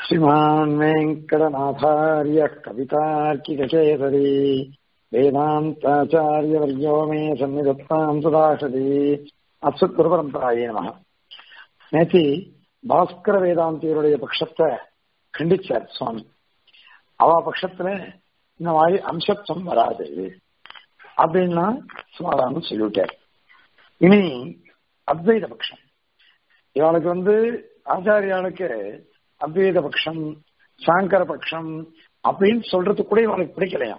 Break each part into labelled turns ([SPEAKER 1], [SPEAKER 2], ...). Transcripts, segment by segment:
[SPEAKER 1] श्रीमान् वेङ्कटनाथार्यः कवितार्किकचेतरी वेदान्ताचार्यवर्यो मे सन्निधत्ताम् सुदाशति அஸ்வத் குருபரம்பராயே நமக நேத்தி பாஸ்கர வேதாந்தியருடைய பட்சத்தை கண்டிச்சார் சுவாமி அவ பட்சத்துல இந்த மாதிரி அம்சத்துவம் வராது அப்படின்னா சமாதானம் சொல்லிவிட்டார் இனி அத்வைத பட்சம் இவளுக்கு வந்து ஆச்சாரியாளுக்கு அத்வைத பட்சம் சாங்கர பட்சம் அப்படின்னு சொல்றது கூட இவளுக்கு பிடிக்கலையாம்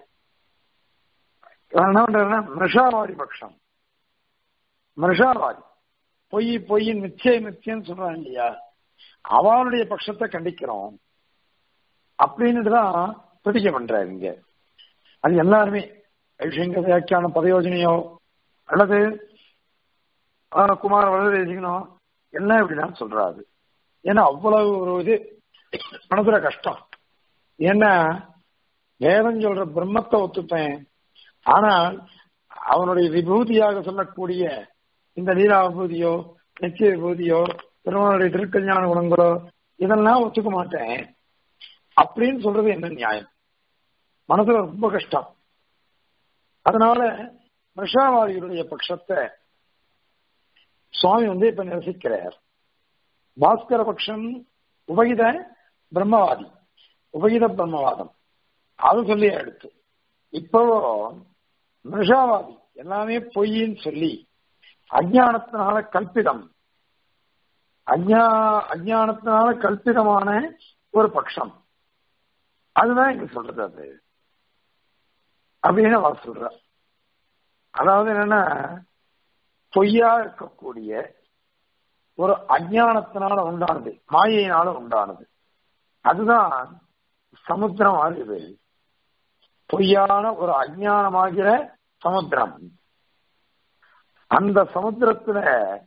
[SPEAKER 1] என்ன பண்றதுன்னா மிருஷாவாதி பட்சம் மிருஷாவாதி பொய் பொய் நிச்சயம் நிச்சயம் சொல்றாங்க இல்லையா அவளுடைய பட்சத்தை கண்டிக்கிறோம் அப்படின்னு தான் பிடிக்க பண்றாரு இங்க அது எல்லாருமே ஐஷங்க வியாக்கியான பதயோஜனையோ அல்லது குமார வளரேசிக்கணும் எல்லாம் இப்படிதான் சொல்றாரு ஏன்னா அவ்வளவு ஒரு இது மனசுல கஷ்டம் ஏன்னா வேதம் சொல்ற பிரம்மத்தை ஒத்துப்பேன் ஆனால் அவனுடைய விபூதியாக சொல்லக்கூடிய இந்த லீலா விபூதியோ நிச்சய விபூதியோ பெருமானுடைய திருக்கல்யாண குணங்களோ இதெல்லாம் ஒத்துக்க மாட்டேன் அப்படின்னு சொல்றது என்ன நியாயம் மனசுல ரொம்ப கஷ்டம் அதனால மிருஷாவாதிகளுடைய பட்சத்தை சுவாமி வந்து இப்ப நிரசிக்கிறார் பாஸ்கர பட்சம் உபகித பிரம்மவாதி உபகித பிரம்மவாதம் அது சொல்லி எடுத்து இப்போ மிருஷாவாதி எல்லாமே பொய்ன்னு சொல்லி அஜானத்தினால கல்பிதம் அஜா அஜானத்தினால கல்பிதமான ஒரு பட்சம் அதுதான் இங்க சொல்றது அது அப்படின்னு அவர் சொல்ற அதாவது என்னன்னா பொய்யா இருக்கக்கூடிய ஒரு அஜானத்தினால உண்டானது மாயையினால உண்டானது அதுதான் சமுத்திரம் ஆகுது பொய்யான ஒரு அஜானமாகிற சமுத்திரம் அந்த சமுத்திரத்துல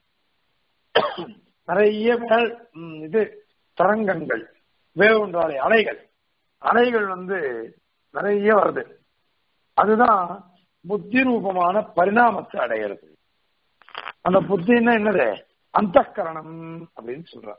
[SPEAKER 1] நிறைய மேல் இது தரங்கங்கள் வேவுன்றாலே அலைகள் அலைகள் வந்து நிறைய வருது அதுதான் புத்தி ரூபமான பரிணாமத்தை அடையிறது அந்த புத்தின்னா என்னது அந்த கரணம் அப்படின்னு சொல்ற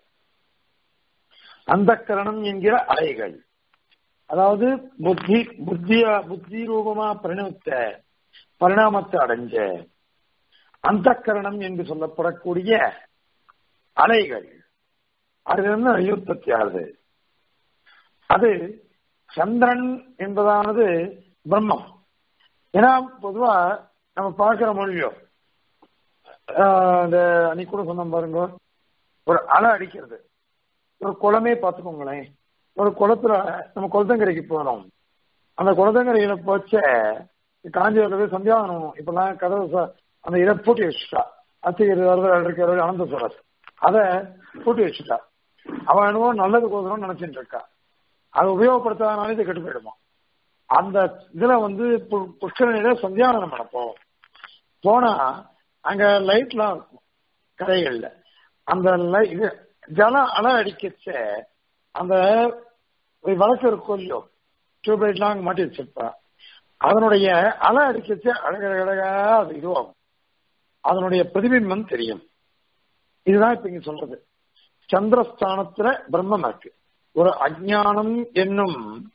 [SPEAKER 1] அந்த கரணம் என்கிற அலைகள் அதாவது புத்தி புத்தியா புத்தி ரூபமா பரிணமித்த பரிணாமத்தை அடைஞ்ச அந்த கரணம் என்று சொல்லப்படக்கூடிய அலைகள் அதிலிருந்து அயுற்பத்தி ஆகுது அது சந்திரன் என்பதானது பிரம்மம் ஏன்னா பொதுவா நம்ம பார்க்கிற மொழியோ இந்த அன்னைக்கு கூட சொன்ன பாருங்க ஒரு அலை அடிக்கிறது ஒரு குளமே பார்த்துக்கோங்களேன் ஒரு குளத்துல நம்ம குளத்தங்கரைக்கு போனோம் அந்த குளத்தங்கரையில போச்ச காஞ்சிபுரத்துல சந்தியாவனம் இப்பெல்லாம் கதவு அந்த இதை பூட்டி வச்சுட்டா அத்திகர் இருக்கிற அனந்த சுரஸ் அதை பூட்டி வச்சுட்டா அவன் என்னவோ நல்லது கோசரம் நினைச்சிட்டு இருக்கா அதை உபயோகப்படுத்தாதனால இது கெட்டு போயிடுமா அந்த இதுல வந்து புஷ்கரணியில சந்தியாவனம் நடப்போம் போனா அங்க லைட்லாம் இருக்கும் கரைகள்ல அந்த இது ஜலம் அலை அடிக்கச்ச அந்த வழக்கு இருக்கும் இல்லையோ டியூப் லைட்லாம் அங்க மாட்டி வச்சிருப்பா அதனுடைய அலை அடிக்கச்ச அழகழகா அது இதுவாகும் அதனுடைய பிரதிபிம்பம் தெரியும் இதுதான் இப்ப இங்க சொல்றது சந்திரஸ்தானத்துல பிரம்மம் இருக்கு ஒரு அஜானம் என்னும்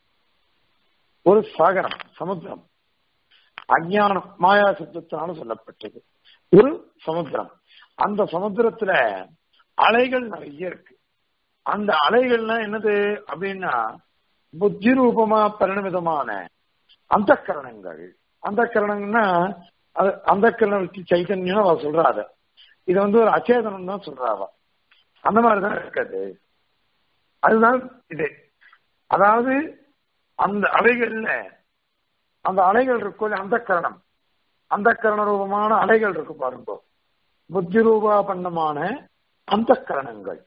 [SPEAKER 1] ஒரு சாகரம் சமுத்திரம் அஜானம் மாயா சப்தத்தினால சொல்லப்பட்டது ஒரு சமுத்திரம் அந்த சமுத்திரத்துல அலைகள் நிறைய இருக்கு அந்த அலைகள்லாம் என்னது அப்படின்னா புத்தி ரூபமா பரிணமிதமான அந்த கரணங்கள் அந்த கரணங்கள்னா அது அந்த கரணத்துக்கு சைத்தன்யம் அவ சொல்றாத இது வந்து ஒரு அச்சேதனம் தான் சொல்றாவ அந்த மாதிரிதான் இருக்காது அதுதான் இது அதாவது அந்த அலைகள்ல அந்த அலைகள் இருக்கும் அந்த கரணம் அந்த கரண ரூபமான அலைகள் இருக்கு பாருங்க புத்தி ரூபா பண்ணமான அந்த கரணங்கள்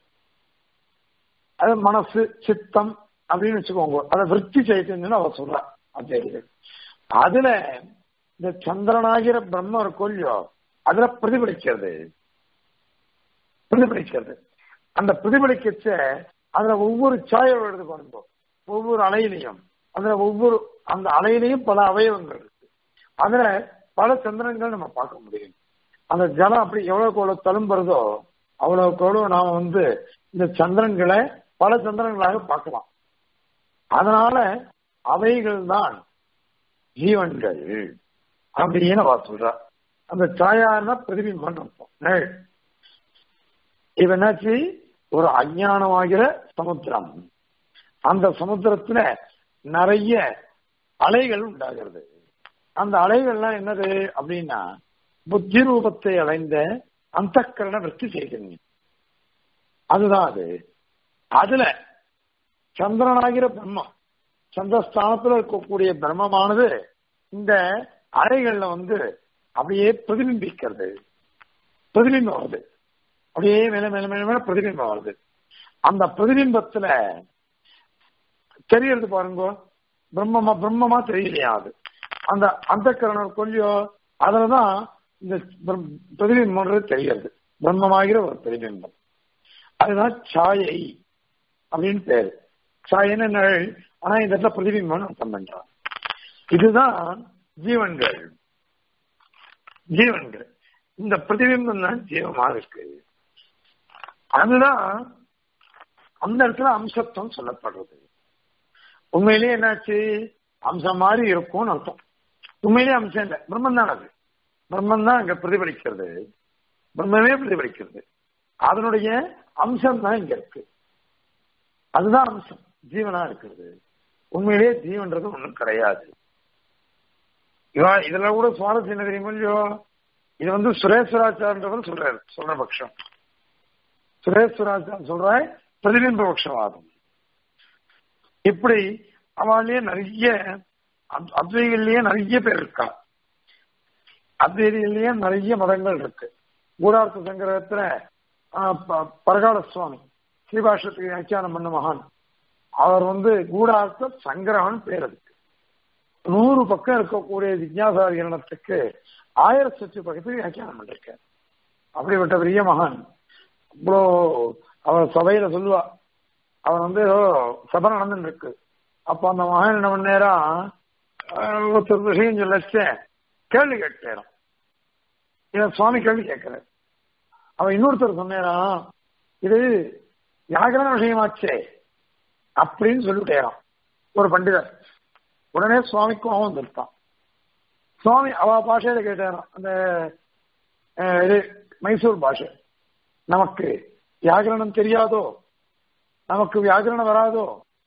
[SPEAKER 1] அது மனசு சித்தம் அப்படின்னு வச்சுக்கோங்க அதை விற்பி சைத்தன்யம் அவ சொல்றா அத்தியாரிகள் அதுல இந்த சந்திரனாகிற பிரம்ம இருக்கும் இல்லையோ அதுல பிரதிபலிக்கிறது பிரதிபலிக்கிறது அந்த பிரதிபலிக்கச்ச அதுல ஒவ்வொரு சாயம் எழுது பாருங்க ஒவ்வொரு அலையிலையும் அதுல ஒவ்வொரு அந்த அலையிலையும் பல அவயவங்கள் இருக்கு அதுல பல சந்திரங்கள் நம்ம பார்க்க முடியும் அந்த ஜலம் அப்படி எவ்வளவுக்கு எவ்வளவு தழும்புறதோ அவ்வளவுக்கு எவ்வளவு நாம வந்து இந்த சந்திரன்களை பல சந்திரங்களாக பார்க்கலாம் அதனால அவைகள் தான் ஜீவன்கள் அப்படின்னு அவ சொல்றா அந்த சாயான பிரதிபிம்பம் அர்த்தம் நிழல் இது என்னாச்சு ஒரு அஞ்ஞானமாகிற சமுத்திரம் அந்த சமுத்திரத்துல நிறைய அலைகள் உண்டாகிறது அந்த அலைகள்லாம் என்னது அப்படின்னா புத்தி ரூபத்தை அடைந்த அந்த கரண விருத்தி செய்கிறீங்க அதுதான் அது அதுல சந்திரனாகிற பிரம்மம் சந்திரஸ்தானத்துல இருக்கக்கூடிய பிரம்மமானது இந்த அலைகள்ல வந்து அப்படியே பிரதிபிம்பிக்கிறது பிரதிபிம்பம் வருது அப்படியே மேல மேல மேல மேல பிரதிபிம்பம் வருது அந்த பிரதிபிம்பத்துல தெரியறது பாருங்க பிரம்மமா பிரம்மமா தெரியலையா அது அந்த அந்த கரணம் கொல்லியோ அதுலதான் இந்த பிரதிபிம்பம்ன்றது தெரிகிறது பிரம்மமாகிற ஒரு பிரதிபிம்பம் அதுதான் சாயை அப்படின்னு பேரு சாயன்னு நிழல் ஆனா இந்த இடத்துல பிரதிபிம்பம் அர்த்தம் பண்றான் இதுதான் ஜீவன்கள் ஜீவன்கள் இந்த பிரதிபிம்பம் தான் ஜீவமா இருக்கு அதுதான் அந்த இடத்துல அம்சத்துவம் சொல்லப்படுறது உண்மையிலேயே என்னாச்சு அம்சம் மாதிரி இருக்கும்னு அர்த்தம் உண்மையிலேயே அம்சம் இல்லை பிரம்மன் தான் அது பிரம்மன் தான் அங்க பிரதிபலிக்கிறது பிரம்மமே பிரதிபலிக்கிறது அதனுடைய அம்சம் தான் இங்க இருக்கு அதுதான் அம்சம் ஜீவனா இருக்கிறது உண்மையிலேயே ஜீவன்றது ஒண்ணும் கிடையாது இவா இதுல கூட சுவாரஸ்யம் என்ன தெரியுமா இல்லையோ இது வந்து சுரேஸ்வராச்சார்ன்றவர் சொல்றாரு சொல்ற பட்சம் சுரேஸ்வராச்சார் சொல்ற பிரதிபிம்ப பட்சவாதம் இப்படி அவளையே நிறைய அத்வைகள்லயே நிறைய பேர் இருக்கா அத்வைதிகள்லயே நிறைய மதங்கள் இருக்கு கூடார்த்த சங்கரத்துல பரகால சுவாமி ஸ்ரீபாஷத்துக்கு வியாக்கியானம் பண்ண மகான் அவர் வந்து கூடார்த்த சங்கரவன் பேர் அதுக்கு நூறு பக்கம் இருக்கக்கூடிய ஜிக்யாசாரியனத்துக்கு ஆயிரத்தி சொச்சு பக்கத்துக்கு வியாக்கியானம் பண்ணிருக்கார் அப்படிப்பட்ட பெரிய மகான் இவ்வளோ அவர் சபையில சொல்லுவா அவர் வந்து ஏதோ சபை நடந்துட்டு இருக்கு அப்ப அந்த மகன் என்ன பண்ணேரா ஒருத்தர் விஷயம் சொல்லச்சே கேள்வி கேட்டேறான் இவன் சுவாமி கேள்வி கேட்கிறார் அவன் இன்னொருத்தர் சொன்னேரான் இது வியாகரண விஷயமாச்சே அப்படின்னு சொல்லிட்டேறான் ஒரு பண்டிதர் உடனே சுவாமிக்கும் அவன் வந்துருத்தான் சுவாமி அவ பாஷையில கேட்டாரான் அந்த இது மைசூர் பாஷை நமக்கு வியாகரணம் தெரியாதோ நமக்கு வியாகரணம் வராதோ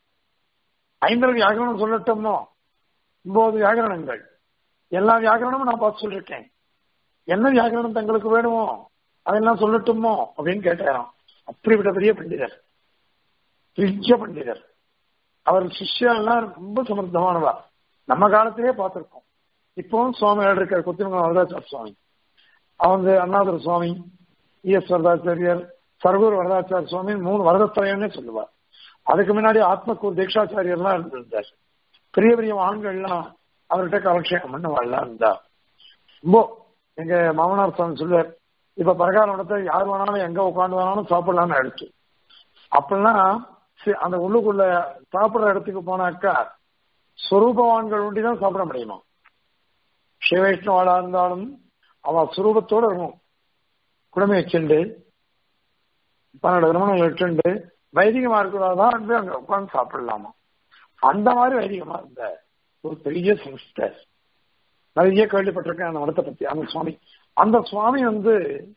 [SPEAKER 1] ஐம்பது வியாகரணம் சொல்லட்டோமோ ஒன்பது வியாகரணங்கள் எல்லா வியாகரணமும் நான் பார்த்து சொல்லிருக்கேன் என்ன வியாகரணம் தங்களுக்கு வேணுமோ அதெல்லாம் சொல்லட்டுமோ அப்படின்னு கேட்டாராம் அப்படிப்பட்ட பெரிய பண்டிதர் பெரிய பண்டிதர் அவர் சிஷ்யெல்லாம் ரொம்ப சமர்த்தமானவா நம்ம காலத்திலே பார்த்திருக்கோம் இப்பவும் சுவாமிகள் இருக்கிற கொத்திமங்கலம் வரதாச்சார சுவாமி அவங்க அண்ணாதுர சுவாமி இஎஸ் வரதாச்சாரியர் சர்வூர் வரதாச்சார சுவாமி மூணு வரதத்திரையன்னே சொல்லுவார் அதுக்கு முன்னாடி ஆத்மக்கூர் தீட்சாச்சாரியர்லாம் இருந்திருந்தார் பெரிய பெரிய ஆண்கள்லாம் அவர்கிட்ட கலட்சேபம் பண்ணுவாள்லாம் இருந்தா ரொம்ப எங்க மாமனார் சுவாமி சொல்லுவார் இப்ப பரகால இடத்த யார் வேணாலும் எங்க உட்காந்து வேணாலும் சாப்பிடலாம்னு எடுத்து அப்படிலாம் அந்த உள்ளுக்குள்ள சாப்பிடுற இடத்துக்கு போனாக்கா சொரூபவான்கள் ஒண்டிதான் சாப்பிட முடியுமா சிவவைஷ்ணவாளா இருந்தாலும் அவ சுரூபத்தோட இருக்கும் குடும்பம் வச்சுண்டு பன்னெண்டு திருமணம் வச்சுண்டு வைதிகமா இருக்கிறதான் வந்து அங்க உட்காந்து சாப்பிடலாமா அந்த மாதிரி வைதிகமா இருந்த ஒரு பெரிய சம்ஸ்தை நிறைய கேள்விப்பட்டிருக்கேன் அந்த மடத்தை பத்தி அந்த சுவாமி அந்த சுவாமி வந்து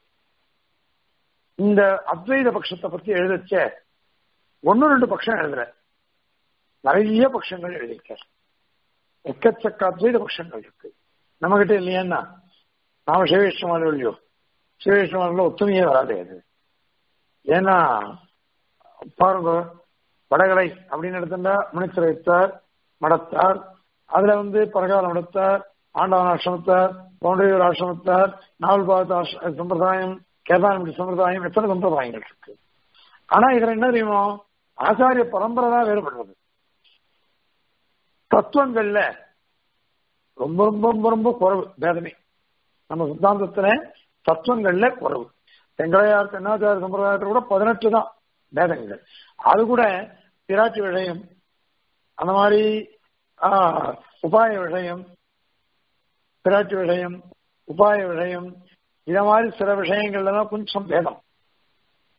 [SPEAKER 1] இந்த அத்வைத பட்சத்தை பத்தி எழுதச்ச ஒன்னு ரெண்டு பட்சம் எழுதுற நிறைய பட்சங்கள் எழுதியிருக்கார் எக்கச்சக்க அத்வைத பட்சங்கள் இருக்கு நம்ம கிட்ட இல்லையான்னா நாம சிவவிஷ்ணவாளோ இல்லையோ சிவவிஷ்ணவாளில் ஒத்துமையே வராது அது ஏன்னா பாருங்க வடகலை அப்படின்னு எடுத்துட்டா முனித்திர வைத்தார் மடத்தார் அதுல வந்து பரகால மடத்தார் ஆண்டவன் ஆசிரமத்தார் பவுண்டரியூர் ஆசிரமத்தார் நாவல் பாகத்த சம்பிரதாயம் கேதாரமிடி சம்பிரதாயம் எத்தனை சம்பிரதாயங்கள் இருக்கு ஆனா இதுல என்ன தெரியுமோ ஆச்சாரிய பரம்பரை தான் வேறுபடுறது தத்துவங்கள்ல ரொம்ப ரொம்ப ரொம்ப ரொம்ப குறைவு பேதமே நம்ம சித்தாந்தத்துல தத்துவங்கள்ல குறைவு தெங்களையார் தென்னாச்சார சம்பிரதாயத்தில் கூட பதினெட்டு தான் பேதங்கள் அது கூட பிராட்சி விஷயம் அந்த மாதிரி உபாய விஷயம் பிராட்சி விஷயம் உபாய விஷயம் இத மாதிரி சில விஷயங்கள்ல தான் கொஞ்சம் பேதம்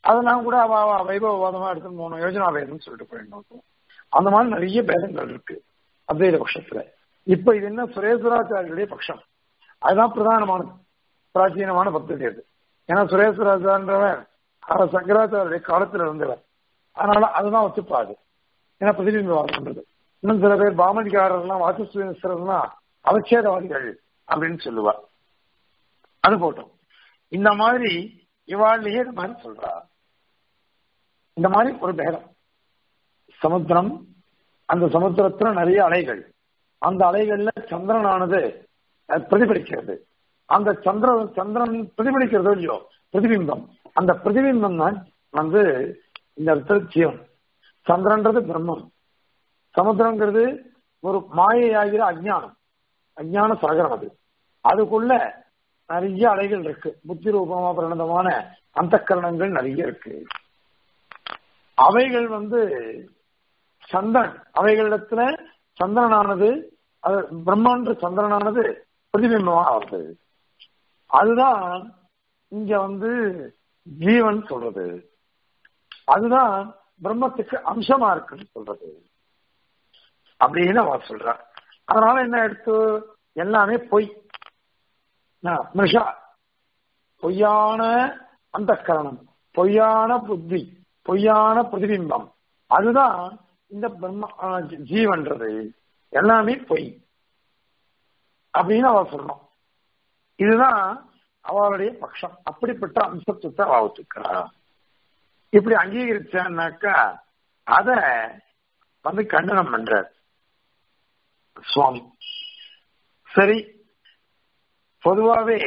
[SPEAKER 1] அதெல்லாம் கூட அவ அவ வைபவவாதமா எடுத்துன்னு போகணும் யோஜனா பேதம்னு சொல்லிட்டு போயிடணும் அந்த மாதிரி நிறைய பேதங்கள் இருக்கு அத்வைத பட்சத்துல இப்ப இது என்ன சுரேஸ்வராச்சாரியுடைய பட்சம் அதுதான் பிரதானமானது பிராச்சீனமான பக்தி அது ஏன்னா சுரேஸ்வராச்சாரன்றவன் அவர் சங்கராச்சாரிய காலத்துல இருந்தவர் அதனால அதுதான் ஒத்துப்பாது ஏன்னா பிரதிபிம்பவாதம் பண்றது இன்னும் சில பேர் பாமணிக்காரர்லாம் வாசுஸ்வரர்லாம் அவச்சேதவாதிகள் அப்படின்னு சொல்லுவா அது போட்டோம் இந்த மாதிரி இவாழ்லயே இந்த மாதிரி சொல்றா இந்த மாதிரி ஒரு பேரம் சமுத்திரம் அந்த சமுத்திரத்துல நிறைய அலைகள் அந்த அலைகள்ல சந்திரனானது பிரதிபலிக்கிறது அந்த சந்திர சந்திரன் பிரதிபலிக்கிறதோ இல்லையோ பிரதிபிம்பம் அந்த பிரதிபிம்பம் தான் வந்து இந்த இடத்துல ஜீவன் சந்திரன்றது பிரம்மம் சமுத்திரங்கிறது ஒரு மாயையாகிற அஜ்ஞானம் அஜ்ஞான சாகரம் அது அதுக்குள்ள நிறைய அலைகள் இருக்கு புத்தி ரூபமா பிரணதமான அந்த கரணங்கள் நிறைய இருக்கு அவைகள் வந்து சந்திரன் அவைகளிடத்துல சந்திரனானது அது பிரம்மாண்ட சந்திரனானது பிரதிபிம்பமா ஆகுது அதுதான் இங்க வந்து ஜீவன் சொல்றது அதுதான் பிரம்மத்துக்கு அம்சமா இருக்குன்னு சொல்றது அப்படின்னு அவர் சொல்றார் அதனால என்ன எடுத்து எல்லாமே பொய் மிருஷா பொய்யான அந்த கரணம் பொய்யான புத்தி பொய்யான பிரதிபிம்பம் அதுதான் இந்த பிரம்ம ஜீவன்றது எல்லாமே பொய் அப்படின்னு அவ சொல்லணும் இதுதான் அவளுடைய பட்சம் அப்படிப்பட்ட அம்சத்துவத்தை அவ ஒத்துக்கிறா இப்படி அங்கீகரிச்சான்னாக்கா அத வந்து கண்டனம் பண்ற சுவாமி சரி பொதுவாவே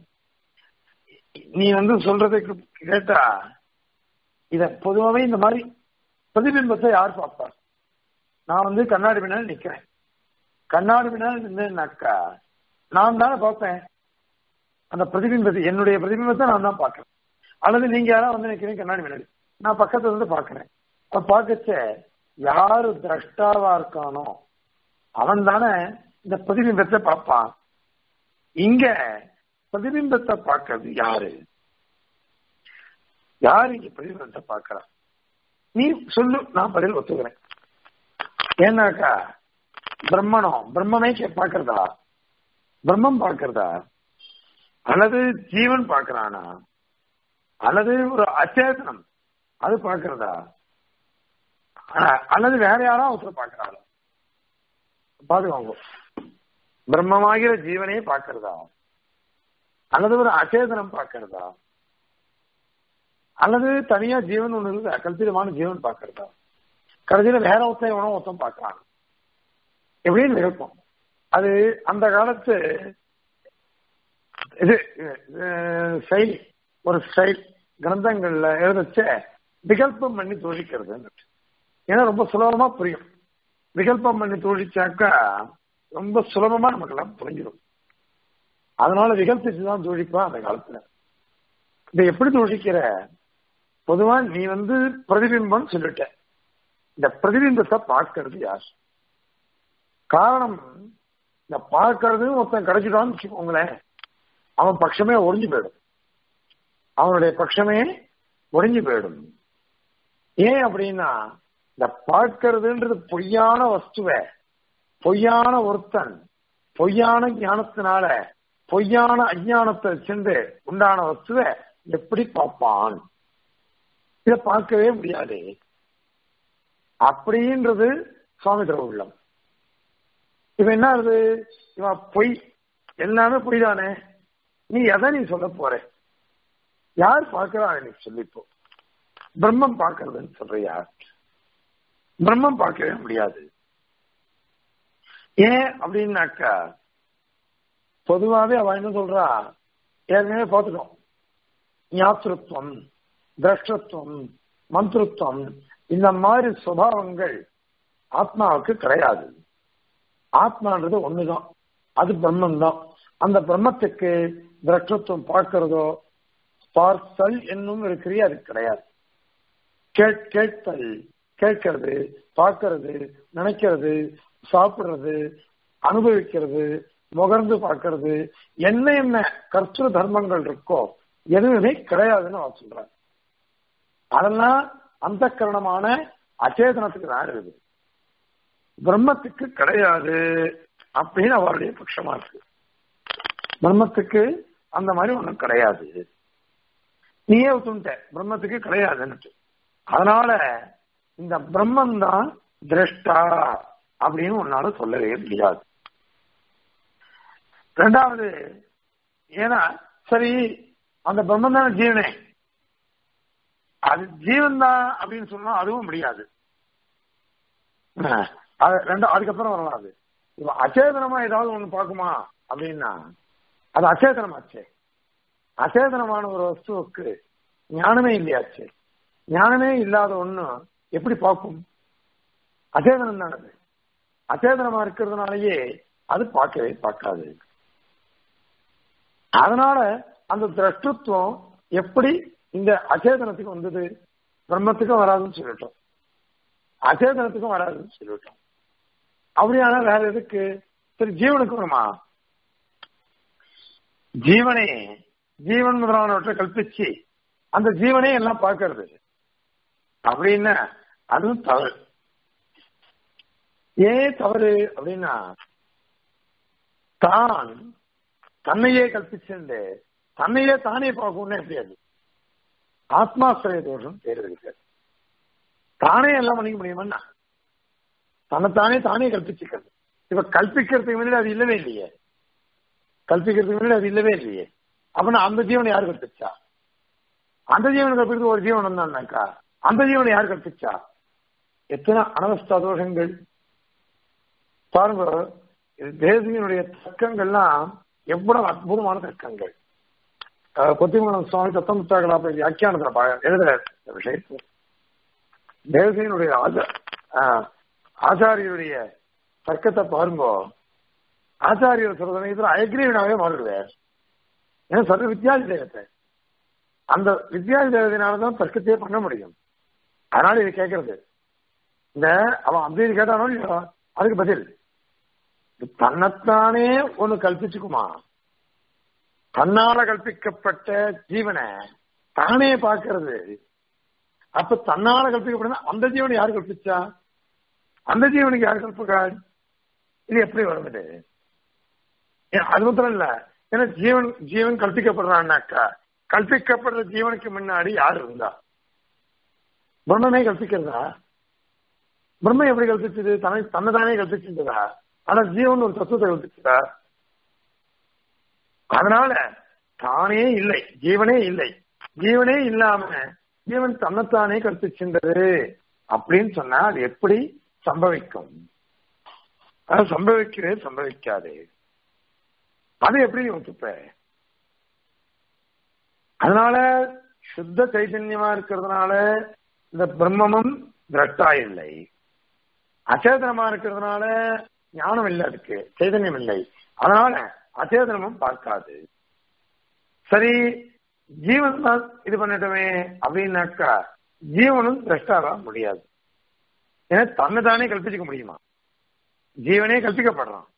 [SPEAKER 1] நீ வந்து சொல்றதுக்கு கேட்டா இத பொதுவாவே இந்த மாதிரி பிரதிபிம்பத்தை யார் பார்ப்பார் நான் வந்து கண்ணாடி பின்னால் நிக்கிறேன் கண்ணாடி பின்னால் நின்றுனாக்கா நான் தானே பார்ப்பேன் அந்த பிரதிபிம்பத்தை என்னுடைய பிரதிபிம்பத்தை நான் தான் பார்க்கிறேன் அல்லது நீங்க யாராவது வந்து நிக்கிறீங்க கண்ணாடி பின்னாடி நான் பக்கத்துல இருந்து பாக்குறேன் அப்ப பார்க்கச்ச யாரு திரஷ்டாவா இருக்கானோ அவன் தானே இந்த பிரதிபிம்பத்தை பார்ப்பான் இங்க பிரதிபிம்பத்தை பார்க்கறது யாரு யாரு இங்க பிரதிபிம்பத்தை பார்க்கறா நீ சொல்லு நான் பதில் ஒத்துக்கிறேன் ஏன்னாக்கா பிரம்மணம் பிரம்மமே பார்க்கறதா பிரம்மம் பார்க்கறதா அல்லது ஜீவன் பார்க்கறானா அல்லது ஒரு அச்சேதனம் அது பார்க்கறதா அல்லது வேற யாரோ ஒருத்தர் பார்க்கறாளோ பாதுகாங்க பிரம்மமாகிற ஜீவனே பார்க்கறதா அல்லது ஒரு அச்சேதனம் பார்க்கறதா அல்லது தனியா ஜீவன் ஒண்ணு இருக்குது கல்பிதமான ஜீவன் பார்க்கறதா கடைசியில வேற ஒருத்தன் எவனோ ஒருத்தன் பார்க்கறான் எப்படின்னு இருக்கும் அது அந்த காலத்து இது ஸ்டைல் ஒரு ஸ்டைல் கிரந்தங்கள்ல எழுதச்ச விகல்பம் பண்ணி தோழிக்கிறது ஏன்னா ரொம்ப சுலபமா புரியும் விகல்பம் பண்ணி தோழிச்சாக்கா ரொம்ப சுலபமா நமக்கெல்லாம் புரிஞ்சிடும் அதனால விகல்பிச்சு தான் தோழிப்பா அந்த காலத்துல இதை எப்படி தோழிக்கிற பொதுவா நீ வந்து பிரதிபிம்பம் சொல்லிட்ட இந்த பிரதிபிம்பத்தை பார்க்கறது யார் காரணம் இந்த பார்க்கறது ஒருத்தன் கிடைச்சிட்டான்னு வச்சுக்கோங்களேன் அவன் பட்சமே ஒழிஞ்சு போயிடும் அவனுடைய பட்சமே ஒழிஞ்சு போயிடும் ஏன் அப்படின்னா இந்த பார்க்கறதுன்றது பொய்யான வஸ்துவ பொய்யான ஒருத்தன் பொய்யான ஞானத்தினால பொய்யான அஜானத்தை சென்று உண்டான வஸ்துவ எப்படி பார்ப்பான் இதை பார்க்கவே முடியாது அப்படின்றது சுவாமி உள்ளம் இவன் என்ன ஆகுது இவன் பொய் எல்லாமே பொய் தானே நீ எதை நீ சொல்ல போற யார் பார்க்கிறா நீ சொல்லிப்போ பிரம்மம் பார்க்கறதுன்னு சொல்றியா பிரம்மம் பார்க்கவே முடியாது ஏன் அப்படின்னாக்கா பொதுவாவே அவ என்ன சொல்றா ஏற்கனவே பார்த்துட்டோம் ஞாத்திருத்துவம் திரஷ்டத்துவம் மந்திருத்துவம் இந்த மாதிரி சுபாவங்கள் ஆத்மாவுக்கு கிடையாது ஆத்மான்றது ஒண்ணுதான் அது பிரம்மம் தான் அந்த பிரம்மத்துக்கு திரஷ்டத்துவம் பார்க்கிறதோ பார்த்தல் என்னும் இருக்கிறே அது கிடையாது கேட்கல் கேட்கறது பார்க்கறது நினைக்கிறது சாப்பிடுறது அனுபவிக்கிறது முகர்ந்து பார்க்கறது என்ன என்ன கர்த்தൃ தர்மங்கள் இருக்கோ எதுவுமே கிடையாதுன்னு அவன் சொல்றான் அதெல்லாம் அந்த கரணமான அச்சேதனத்துக்கு தான் இருக்குது பிரம்மத்துக்கு கிடையாது அப்படின்னு அவருடைய பட்சமா இருக்கு பிரம்மத்துக்கு அந்த மாதிரி ஒண்ணும் கிடையாது நீயே ஒத்துட்ட பிரம்மத்துக்கு கிடையாதுன்னு அதனால இந்த பிரம்மன் தான் திரஷ்டா அப்படின்னு உன்னால சொல்லவே முடியாது ரெண்டாவது ஏன்னா சரி அந்த பிரம்மன் தானே ஜீவனே அது ஜீவன் தான் அப்படின்னு சொன்னா அதுவும் முடியாது அது ரெண்டு அதுக்கப்புறம் வரலாம் அது இப்ப அச்சேதனமா ஏதாவது ஒண்ணு பார்க்குமா அப்படின்னா அது அச்சேதனமாச்சே அச்சேதனமான ஒரு வஸ்துவுக்கு ஞானமே இல்லையாச்சு ஞானமே இல்லாத ஒண்ணு எப்படி பார்க்கும் அச்சேதனம் தான் அது அச்சேதனமா இருக்கிறதுனாலயே அது பார்க்கவே பார்க்காது அதனால அந்த திரஷ்டத்துவம் எப்படி இந்த அச்சேதனத்துக்கு வந்தது பிரம்மத்துக்கும் வராதுன்னு சொல்லிட்டோம் அச்சேதனத்துக்கும் வராதுன்னு சொல்லிட்டோம் அப்படியானா வேற எதுக்கு சரி ஜீவனுக்கு வருமா ஜீவனே ஜீவன் முதலானவற்றை கல்பிச்சு அந்த ஜீவனே எல்லாம் பார்க்கறது அப்படின்னா அதுவும் தவறு ஏன் தவறு அப்படின்னா தான் தன்னையே கல்பிச்சுண்டு தன்னையே தானே பார்க்கணும்னு எப்படி அது ஆத்மாசிரிய தோஷம் பேர் இருக்கு தானே எல்லாம் பண்ணிக்க முடியுமா தன்னைத்தானே தானே கல்பிச்சுக்கிறது இப்ப கல்பிக்கிறதுக்கு முன்னாடி அது இல்லவே இல்லையே கல்பிக்கிறதுக்கு முன்னாடி அது இல்லவே இல்லையே அப்படின்னா அந்த ஜீவனை யார் கற்பிச்சா அந்த ஜீவனை கற்பிக்கிறது ஒரு ஜீவன் வந்தான்னாக்கா அந்த ஜீவனை யார் கற்பிச்சா எத்தனை அனவஸ்தா தோஷங்கள் பாருங்க தேசியனுடைய தர்க்கங்கள்லாம் எவ்வளவு அற்புதமான தர்க்கங்கள் கொத்திமங்கலம் சுவாமி தத்தமுத்தாக்களா வியாக்கியானத்துல எழுதுற விஷயத்து தேசியனுடைய ஆச்சாரியருடைய தர்க்கத்தை பாருங்க ஆச்சாரியர் சொல்ற சமயத்துல அயக்ரீவனாவே மாறிடுவார் ஏன்னா சர்வ வித்யாதி தேவத்தை அந்த வித்யாதி தேவதையினாலதான் தர்க்கத்தையே பண்ண முடியும் அதனால இது கேட்கறது இந்த அவன் அப்படின்னு கேட்டானோ இல்லையோ அதுக்கு பதில் தன்னைத்தானே ஒண்ணு கல்பிச்சுக்குமா தன்னால கல்பிக்கப்பட்ட ஜீவனை தானே பார்க்கறது அப்ப தன்னால கல்பிக்கப்பட்ட அந்த ஜீவனை யார் கல்பிச்சா அந்த ஜீவனுக்கு யார் கல்பிக்காள் இது எப்படி வரும் இது அது மாத்திரம் இல்ல ஏன்னா ஜீவன் ஜீவன் கல்பிக்கப்படுறான்னாக்கா கல்பிக்கப்படுற ஜீவனுக்கு முன்னாடி யார் இருந்தா பிரம்மனே கல்பிக்கிறதா பிரம்ம எப்படி கல்பிச்சது தன்னை தன்னைதானே கல்பிச்சிருந்ததா ஆனா ஜீவன் ஒரு தத்துவத்தை கல்பிச்சதா அதனால தானே இல்லை ஜீவனே இல்லை ஜீவனே இல்லாம ஜீவன் தன்னைத்தானே கற்பிக்கின்றது அப்படின்னு சொன்னா அது எப்படி சம்பவிக்கும் அது சம்பவிக்கவே சம்பவிக்காது அது எப்படி ஒத்துப்ப அதனால சுத்த சைதன்யமா இருக்கிறதுனால இந்த பிரம்மமும் திரட்டா இல்லை அச்சேதனமா இருக்கிறதுனால ஞானம் இல்லை அதுக்கு சைதன்யம் இல்லை அதனால அச்சேதனமும் பார்க்காது சரி ஜீவன் தான் இது பண்ணட்டுமே அப்படின்னாக்கா ஜீவனும் திரஷ்டாவா முடியாது ஏன்னா தன்னை தானே கல்பிச்சுக்க முடியுமா ஜீவனே கல்பிக்கப்படுறான்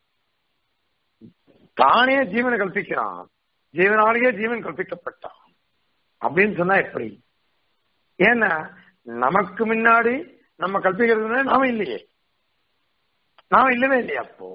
[SPEAKER 1] தானே ஜீவனை கல்பிக்கிறான் ஜீவனாலேயே ஜீவன் கல்பிக்கப்பட்டான் அப்படின்னு சொன்னா எப்படி ஏன்னா நமக்கு முன்னாடி நம்ம கல்பிக்கிறது நாம இல்லையே நாம இல்லவே இல்லையா அப்போ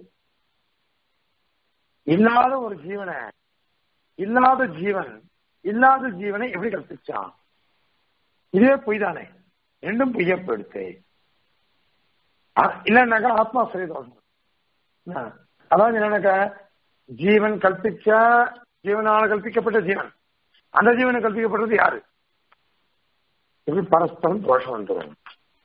[SPEAKER 1] இல்லாத ஒரு ஜீவனை இல்லாத ஜீவன் இல்லாத ஜீவனை எப்படி கற்பிச்சான் இதுவே பொய் தானே ரெண்டும் பொய்ய போயிடுத்து இல்லைன்னாக்கா ஆத்மா சரிதோஷம் அதாவது என்னன்னாக்கா ஜீவன் கல்பிச்சா ஜீவனால கல்பிக்கப்பட்ட ஜீவன் அந்த ஜீவனை கல்பிக்கப்படுறது யாரு எப்படி பரஸ்பரம் தோஷம் வந்துடும்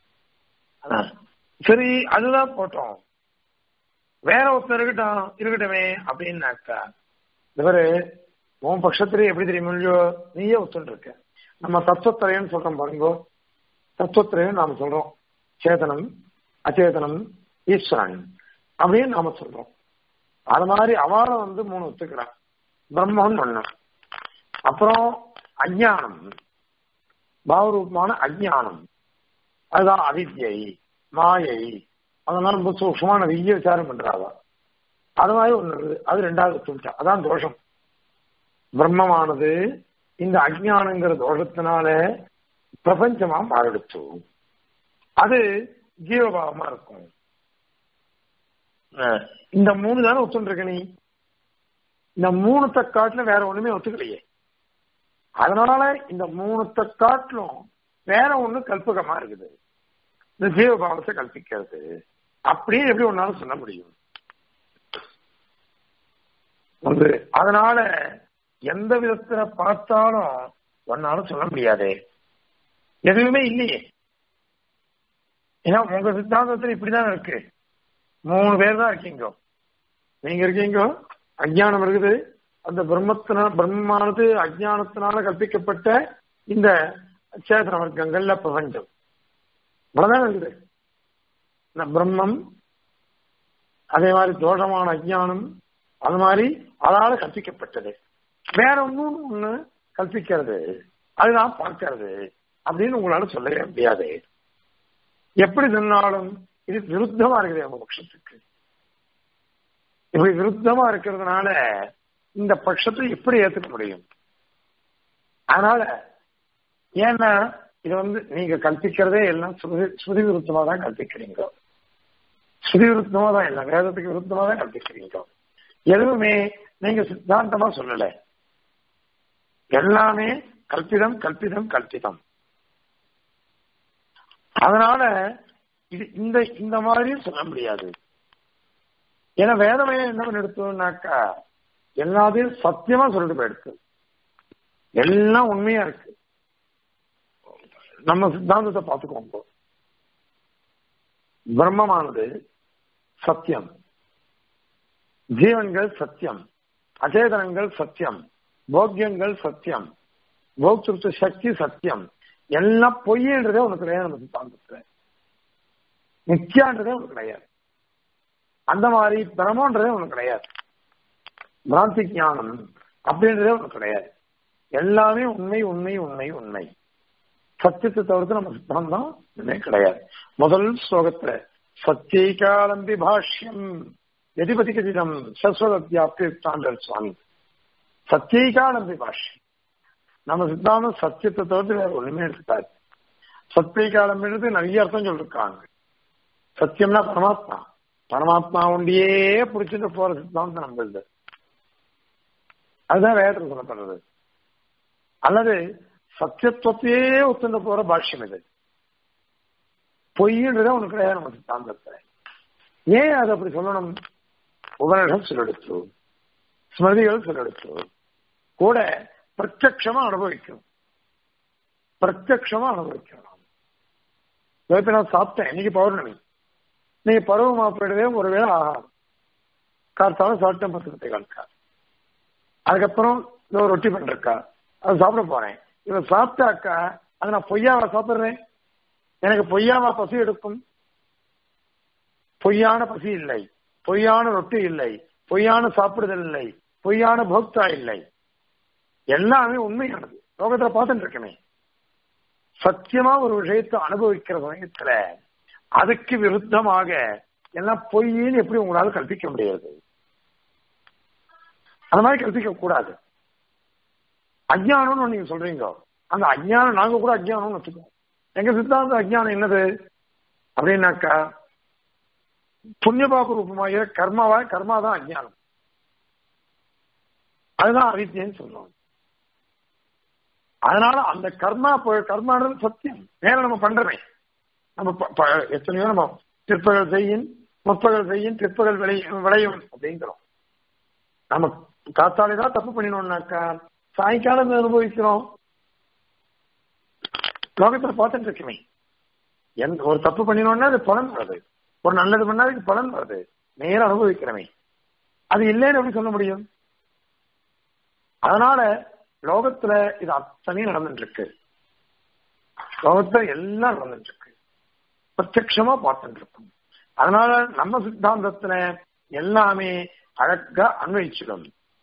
[SPEAKER 1] சரி அதுதான் போட்டோம் வேற ஒருத்தர் இருக்கட்டும் இருக்கட்டுமே அப்படின்னாக்கா இவரு உன் பட்சத்திலே எப்படி தெரியுமோ நீயே ஒத்துட்டு இருக்க நம்ம தத்துவத்திரையன்னு சொல்றோம் பாருங்க தத்துவத்திரையும் நாம சொல்றோம் சேதனம் அச்சேதனம் ஈஸ்வரன் அப்படின்னு நாம சொல்றோம் அது மாதிரி அவளை வந்து மூணு ஒத்துக்கிறான் பிரம்மன் ஒண்ணு அப்புறம் அஜானம் பாவரூபமான அஜானம் அதுதான் அவித்யை மாயை அதனால ரொம்ப சூக்ஷமான நிறைய விசாரம் பண்றாவா அது மாதிரி ஒண்ணு இருக்குது அது ரெண்டாவது துணிச்சா அதான் தோஷம் பிரம்மமானது இந்த அஜானங்கிற தோஷத்தினால பிரபஞ்சமா மாறிடுச்சு அது ஜீவபாவமா இருக்கும் அஹ் இந்த மூணு தானே ஒத்துருக்க நீ இந்த மூணுத்த காட்டுல வேற ஒண்ணுமே ஒத்துக்கலையே அதனால இந்த மூணுத்த காட்டிலும் வேற ஒண்ணு கல்பகமா இருக்குது இந்த ஜீவபாவத்தை கல்பிக்கிறது அப்படியே எப்படி ஒன்னால சொல்ல முடியும் ஒன்று அதனால எந்த விதத்துல பார்த்தாலும் ஒன்னால சொல்ல முடியாதே எதுவுமே இல்லையே ஏன்னா உங்க சித்தாந்தத்துல இப்படிதான் இருக்கு மூணு பேர் தான் இருக்கீங்க நீங்க இருக்கீங்க அஜ்ஞானம் இருக்குது அந்த பிரம்மத்தினால பிரம்மானது அஜ்ஞானத்தினால கற்பிக்கப்பட்ட இந்த சேதன வர்க்கங்கள்ல பிரபஞ்சம் இவ்வளவுதான் இருக்குது இந்த பிரம்மம் அதே மாதிரி தோஷமான அஜ்ஞானம் அது மாதிரி அதால கற்பிக்கப்பட்டது வேற ஒன்னும் ஒண்ணு கற்பிக்கிறது அதுதான் பார்க்கிறது அப்படின்னு உங்களால சொல்லவே முடியாது எப்படி சொன்னாலும் இது விருத்தமா இருக்குது நம்ம பட்சத்துக்கு இப்படி விருத்தமா இருக்கிறதுனால இந்த பட்சத்தை எப்படி ஏத்துக்க முடியும் அதனால ஏன்னா இது வந்து நீங்க கல்பிக்கிறதே எல்லாம் ஸ்ருதி ஸ்ருதி விருத்தமா தான் கல்பிக்கிறீங்க ஸ்ருதி விருத்தமா தான் இல்லை வேதத்துக்கு விருத்தமா தான் கல்பிக்கிறீங்க எதுவுமே நீங்க சித்தாந்தமா சொல்லல எல்லாமே கல்பிதம் கல்பிதம் கல்பிதம் அதனால இது இந்த இந்த மாதிரியும் சொல்ல முடியாது ஏன்னா வேதமே என்ன பண்ணி எடுத்தோம்னாக்கா எல்லாத்தையும் சத்தியமா சொல்லிட்டு போயிடுச்சு எல்லாம் உண்மையா இருக்கு நம்ம சித்தாந்தத்தை பார்த்துக்கோங்க பிரம்மமானது சத்தியம் ஜீவன்கள் சத்தியம் அச்சேதனங்கள் சத்தியம் போக்கியங்கள் சத்தியம் போக்திருத்த சக்தி சத்தியம் எல்லாம் பொய்யன்றதே உனக்கு கிடையாது நம்ம சித்தாந்தத்துல நித்தியான்றதே உனக்கு கிடையாது அந்த மாதிரி பிரமன்றதே உனக்கு கிடையாது பிராந்தி ஞானம் அப்படின்றதே உனக்கு கிடையாது எல்லாமே உண்மை உண்மை உண்மை உண்மை சத்தியத்தை தவிர்த்து நம்ம சித்தாந்தம் எதுவுமே கிடையாது முதல் ஸ்லோகத்துல சத்தியகாலம்பி பாஷ்யம் எதிபதி கதிதம் சஸ்வதத்யாப்தித்தாண்டர் சுவாமி சத்தியகாலம்பி பாஷ்யம் நம்ம சித்தாந்தம் சத்தியத்தை தவிர்த்து வேற ஒண்ணுமே எடுத்துக்காது சத்தியகாலம்ன்றது நிறைய அர்த்தம் சொல்லிருக்காங்க சத்தியம்னா பரமாத்மா பரமாத்மா ஒண்டியே பிடிச்சிட்டு போற சித்தாந்தம் நம்மளுது அதுதான் வேதத்தில் சொல்லப்படுறது அல்லது சத்தியத்துவத்தையே ஒத்துண்டு போற பாஷ்யம் இது பொய்ன்றதே உனக்கு கிடையாது நம்ம சித்தாந்தத்தை ஏன் அதை அப்படி சொல்லணும் உபநிடம் சொல்லெடுத்து ஸ்மிருதிகள் சொல்லெடுத்து கூட பிரத்யக்ஷமா அனுபவிக்கணும் பிரத்யக்ஷமா அனுபவிக்கணும் இப்ப நான் சாப்பிட்டேன் இன்னைக்கு பௌர்ணமி நீங்க பருவமா போயிடுவே ஒருவேளை ஆகாது காத்தாலும் சாப்பிட்டேன் பத்து பத்து காலக்கா அதுக்கப்புறம் இந்த ஒரு ரொட்டி பண்ணிருக்கா அது சாப்பிட போறேன் இவன் சாப்பிட்டாக்கா அது நான் பொய்யாவா சாப்பிடுறேன் எனக்கு பொய்யாவா பசி எடுக்கும் பொய்யான பசி இல்லை பொய்யான ரொட்டி இல்லை பொய்யான சாப்பிடுதல் இல்லை பொய்யான போக்தா இல்லை எல்லாமே உண்மையானது லோகத்துல பார்த்துட்டு இருக்கமே சத்தியமா ஒரு விஷயத்தை அனுபவிக்கிற சமயத்துல அதுக்கு விருத்தமாக எல்லாம் பொய்ன்னு எப்படி உங்களால கற்பிக்க முடியாது அந்த மாதிரி கற்பிக்க கூடாது அஜ்ஞானம்னு நீங்க சொல்றீங்க அந்த அஜ்ஞானம் நாங்க கூட அஜ்ஞானம்னு வச்சுக்கோம் எங்க சித்தாந்த அஜ்ஞானம் என்னது அப்படின்னாக்கா புண்ணியபாக்கு ரூபமாக கர்மாவா கர்மா தான் அஜ்ஞானம் அதுதான் அவித்தியன்னு சொல்லுவாங்க அதனால அந்த கர்மா கர்மானது சத்தியம் வேற நம்ம பண்றமே நம்ம எத்தனையோ நம்ம பிற்பகல் செய்யும் முற்பகல் செய்யும் பிற்பகல் விளையும் விளையும் அப்படிங்கிறோம் நம்ம காத்தாலே தான் தப்பு பண்ணினோம்னாக்கா சாயங்காலம் அனுபவிக்கிறோம் லோகத்துல பார்த்துட்டு இருக்குமே எந்த ஒரு தப்பு பண்ணினோம்னா அது பலன் வருது ஒரு நல்லது பண்ணா அதுக்கு பலன் வருது நேரம் அனுபவிக்கிறமே அது இல்லைன்னு எப்படி சொல்ல முடியும் அதனால லோகத்துல இது அத்தனையும் நடந்துட்டு இருக்கு லோகத்துல எல்லாம் நடந்துட்டு இருக்கு பிரத்யமா பார்த்துட்டு இருக்கும் அதனால நம்ம சித்தாந்தத்துல எல்லாமே அழகா அன்வயிச்சிடும்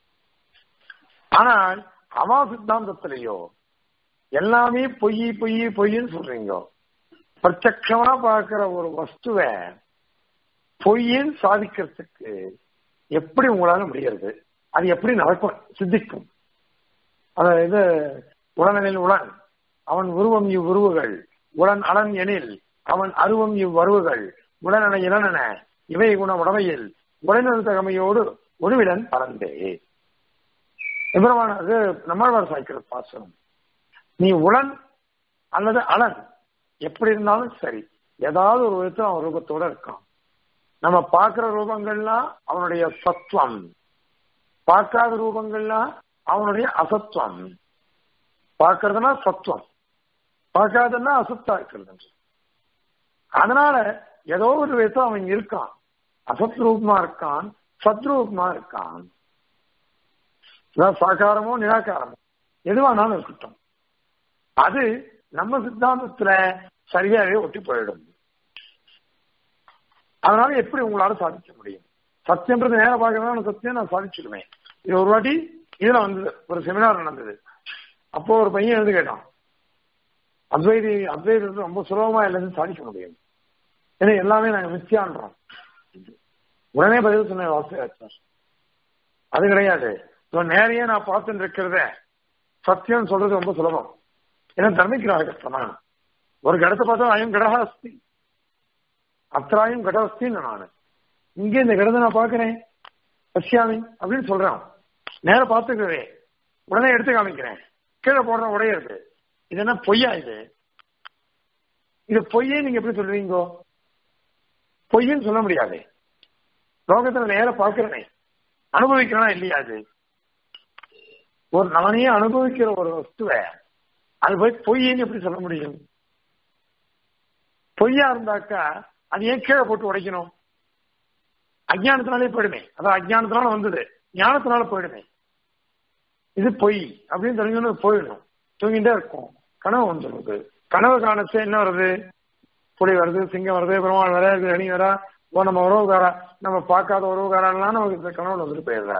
[SPEAKER 1] ஆனால் அவா சித்தாந்தத்திலேயோ எல்லாமே பொய் பொய் பொய்ன்னு சொல்றீங்க பிரத்யமா பார்க்கிற ஒரு வஸ்துவை பொய்ன்னு சாதிக்கிறதுக்கு எப்படி உங்களால முடியாது அது எப்படி நடக்கும் சித்திக்கும் அது இது உடனடியில் உடன் அவன் உருவம் இவ்வுருவுகள் உடன் அலன் எனில் அவன் அருவம் இவ்வருவுகள் உடனென இளனென இவை குண உடமையில் உடனது தகமையோடு ஒருவிடன் பறந்தே எவ்வளவான அது நம்மாழ்வார் சாய்க்கிற பாசனம் நீ உளன் அல்லது அலன் எப்படி இருந்தாலும் சரி ஏதாவது ஒரு விதத்துல அவன் ரூபத்தோட இருக்கான் நம்ம பார்க்கிற ரூபங்கள்லாம் அவனுடைய சத்துவம் பார்க்காத ரூபங்கள்லாம் அவனுடைய அசத்துவம் பார்க்கறதுனா சத்துவம் பார்க்காதன்னா அசத்தா இருக்கிறது அதனால ஏதோ ஒரு விதத்துல அவன் இருக்கான் அசத் ரூபமா இருக்கான் சத்ரூபமா இருக்கான் சாக்காரமோ நிராகாரமோ எதுவானாலும் இருக்கட்டும் அது நம்ம சித்தாந்தத்துல சரியாவே ஒட்டி போயிடும் அதனால எப்படி உங்களால சாதிக்க முடியும் சத்தியன்றது நேரம் பார்க்கறதா சத்தியம் நான் சாதிச்சிடுவேன் இது ஒரு வாட்டி இதுல வந்தது ஒரு செமினார் நடந்தது அப்போ ஒரு பையன் எழுந்து கேட்டான் அத்வைதி அத்வைதி ரொம்ப சுலபமா எல்லாத்தையும் சாதிக்க முடியும் ஏன்னா எல்லாமே நாங்க மிஸ்யான்றோம் உடனே பதில் சொன்ன வாசியாச்சார் அது கிடையாது நேரையே நான் பார்த்துட்டு இருக்கிறத சத்தியம் சொல்றது ரொம்ப சுலபம் ஏன்னா தர்மிக்கிறாக பிரமாணம் ஒரு கடத்தை பார்த்தா அயம் கடகா அஸ்தி அத்திராயும் கட அஸ்தின்னு நான் இங்கே இந்த கடத்தை நான் பாக்குறேன் பசியாமி அப்படின்னு சொல்றான் நேர பார்த்துக்கிறே உடனே எடுத்து காமிக்கிறேன் கீழே போடுற உடையிறது இது என்ன பொய்யா இது இது பொய்யே நீங்க எப்படி சொல்றீங்க பொய்ன்னு சொல்ல முடியாது லோகத்துல நேர பாக்குறனே அனுபவிக்கிறனா இல்லையா அது ஒரு நானே அனுபவிக்கிற ஒரு வஸ்துவை அது போய் பொய்ன்னு எப்படி சொல்ல முடியும் பொய்யா இருந்தாக்கா அது ஏன் கீழே போட்டு உடைக்கணும் அஜானத்தினாலே போயிடுமே அதான் அஜானத்தினால வந்தது ஞானத்தினால போயிடுமே இது பொய் அப்படின்னு தெரிஞ்சோன்னு போயிடணும் தூங்கிட்டே இருக்கும் கனவு வந்துடுது கனவு காணச்சு என்ன வருது புலி வருது சிங்கம் வருது பெருமாள் வர அணி வரா ஓ நம்ம உறவுக்காரா நம்ம பார்க்காத உறவுக்காரெல்லாம் நமக்கு இந்த கனவுல வந்துட்டு போயிடுறா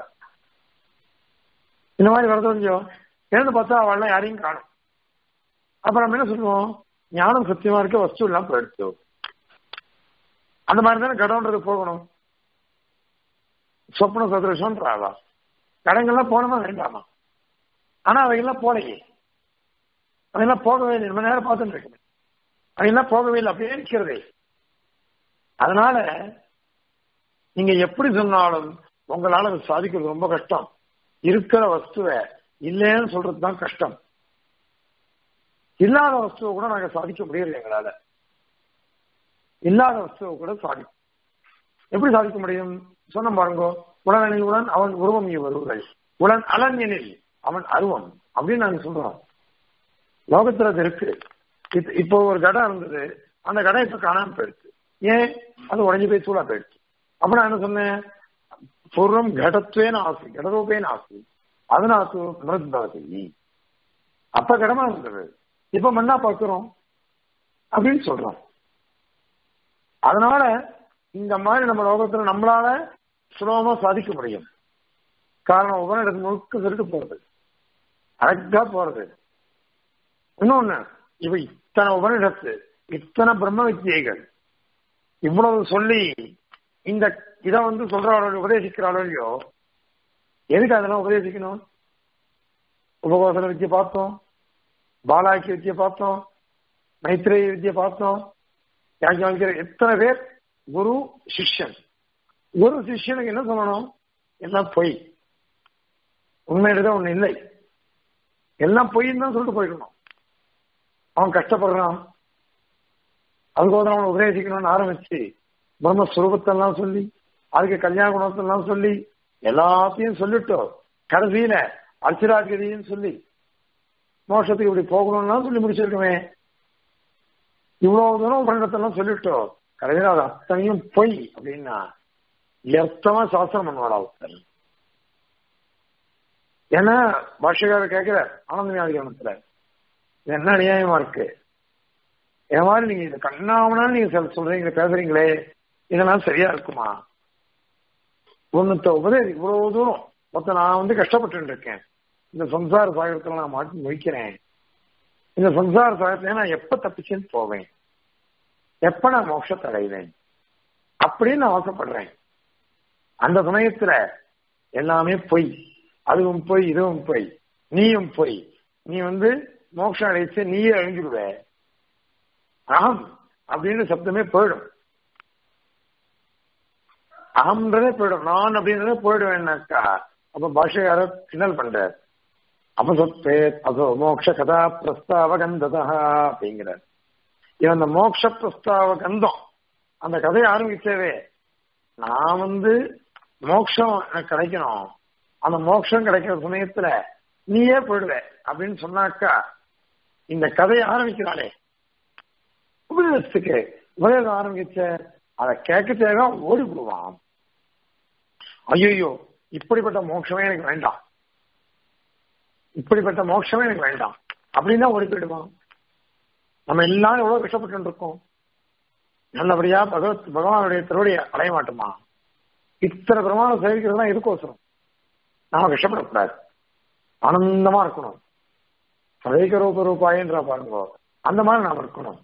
[SPEAKER 1] இந்த மாதிரி வரது கொஞ்சம் எழுந்து பார்த்தா அவள்லாம் யாரையும் காணும் அப்ப நம்ம என்ன சொல்லுவோம் ஞானம் சத்தியமா இருக்க வஸ்து எல்லாம் போயிடுச்சு அந்த மாதிரி தானே கடவுன்றது போகணும் சொப்ன சதுரசம்ன்றாவா கடங்கள்லாம் போனோமா வேண்டாமா ஆனா அவைகள்லாம் போலையே அவையெல்லாம் போகவே இல்லை ரொம்ப நேரம் பார்த்துட்டு இருக்கேன் அவையெல்லாம் போகவே இல்லை அப்படியே இருக்கிறதே அதனால நீங்க எப்படி சொன்னாலும் உங்களால அதை சாதிக்கிறது ரொம்ப கஷ்டம் இருக்கிற வஸ்துவை இல்லைன்னு சொல்றது தான் கஷ்டம் இல்லாத வஸ்துவை கூட நாங்க சாதிக்க முடியல எங்களால இல்லாத வஸ்துவை கூட சாதிக்கும் எப்படி சாதிக்க முடியும் சொன்ன பாருங்க உடனடியுடன் அவன் உருவம் வருவர்கள் உடன் அலன்யனில் அவன் அருவம் அப்படின்னு நாங்க சொல்றோம் லோகத்துல அது இருக்கு இப்போ ஒரு கடம் இருந்தது அந்த கடம் இப்ப காணாம போயிடுச்சு ஏன் அது உடஞ்சி போய் சூழா போயிடுச்சு அப்ப நான் என்ன சொன்னேன் பூர்வம் கடத்வேன ஆசி கடரூபேன ஆசி அதனாசு மிருத்பவதி அப்ப கடமா இருந்தது இப்ப மண்ணா பார்க்கிறோம் அப்படின்னு சொல்றோம் அதனால இந்த மாதிரி நம்ம லோகத்துல நம்மளால சுலபமா சாதிக்க முடியும் காரணம் உபநிடத்து முழுக்க திருட்டு போறது அழகா போறது இன்னொன்னு இவ இத்தனை உபநிடத்து இத்தனை பிரம்ம வித்தியைகள் இவ்வளவு சொல்லி இந்த இதை வந்து சொல்றாளோ உபதேசிக்கிறாளோ இல்லையோ எதுக்கு அதெல்லாம் உபதேசிக்கணும் உபகோசன வித்தியை பார்த்தோம் பாலாக்கிய வித்தியை பார்த்தோம் மைத்ரேய வித்தியை பார்த்தோம் யாக்கிய எத்தனை பேர் குரு சிஷ்யன் குரு சிஷ்யனுக்கு என்ன சொல்லணும் எல்லாம் பொய் உண்மையில ஒண்ணு இல்லை எல்லாம் பொய்ன்னு தான் சொல்லிட்டு போயிடணும் அவன் கஷ்டப்படுறான் அதுக்கோசரம் அவனை உபதேசிக்கணும்னு ஆரம்பிச்சு பிரம்மஸ்வரூபத்தெல்லாம் சொல்லி அதுக்கு கல்யாண குணத்தெல்லாம் சொல்லி எல்லாத்தையும் சொல்லிட்டோம் கடைசியில அர்ச்சராகிரியும் சொல்லி மோஷத்துக்கு இப்படி போகணும்னா சொல்லி முடிச்சிருக்கமே இவ்வளவு தூரம் உபநிடத்தெல்லாம் சொல்லிட்டோம் கடைசியில் அது அத்தனையும் பொய் அப்படின்னா எர்த்தமா சாஸ்திரம் பண்ணுவாடா ஒருத்தர் ஏன்னா பாஷகாரர் கேட்கிற ஆனந்தமியாதிகரணத்துல இது என்ன அநியாயமா இருக்கு என் மாதிரி நீங்க இது கண்ணாமனான்னு நீங்க சொல்றீங்க பேசுறீங்களே இதெல்லாம் சரியா இருக்குமா ஒன்னுத்த உபதேசி இவ்வளவு தூரம் மொத்த நான் வந்து கஷ்டப்பட்டு இருக்கேன் இந்த சம்சார சாகரத்துல நான் மாட்டி முடிக்கிறேன் இந்த சம்சார சாகரத்துல நான் எப்ப தப்பிச்சுன்னு போவேன் எப்ப நான் மோட்சத்தை அடைவேன் அப்படின்னு நான் ஆசைப்படுறேன் அந்த சமயத்துல எல்லாமே பொய் அதுவும் பொய் இதுவும் பொய் நீயும் பொய் நீ வந்து மோட்சம் அடைச்சு நீயே அழிஞ்சுடுவ அகம் அப்படின்னு சப்தமே போயிடும் அகம்ன்றதே போயிடும் நான் அப்படின்றதே போயிடுவேன்னாக்கா அப்ப பாஷையார கிண்டல் பண்றார் அபசத்தே அதோ மோக்ஷ கதா பிரஸ்தாவ கந்ததா அப்படிங்கிறார் இவன் அந்த மோக்ஷ பிரஸ்தாவ கந்தம் அந்த கதையை ஆரம்பிச்சவே நான் வந்து மோட்சம் எனக்கு கிடைக்கணும் அந்த மோட்சம் கிடைக்கிற சமயத்துல நீயே போயிடுவ அப்படின்னு சொன்னாக்கா இந்த கதையை ஆரம்பிக்கிறாளே உபதேசத்துக்கு உபதேசம் ஆரம்பிச்ச அதை கேட்க தேவை ஓடி போடுவான் ஐயோ இப்படிப்பட்ட மோட்சமே எனக்கு வேண்டாம் இப்படிப்பட்ட மோட்சமே எனக்கு வேண்டாம் அப்படின்னு தான் ஓடி போயிடுவான் நம்ம எல்லாரும் எவ்வளவு கஷ்டப்பட்டு இருக்கோம் நல்லபடியா பகவத் பகவானுடைய திருவடியை அடைய மாட்டோமா இத்தனை பிரமாணம் சேவிக்கிறது தான் எதுக்கோசரம் நாம கஷ்டப்படக்கூடாது ஆனந்தமா இருக்கணும் சதைக்க ரூப ரூபாயின்ற பாருங்க அந்த மாதிரி நாம இருக்கணும்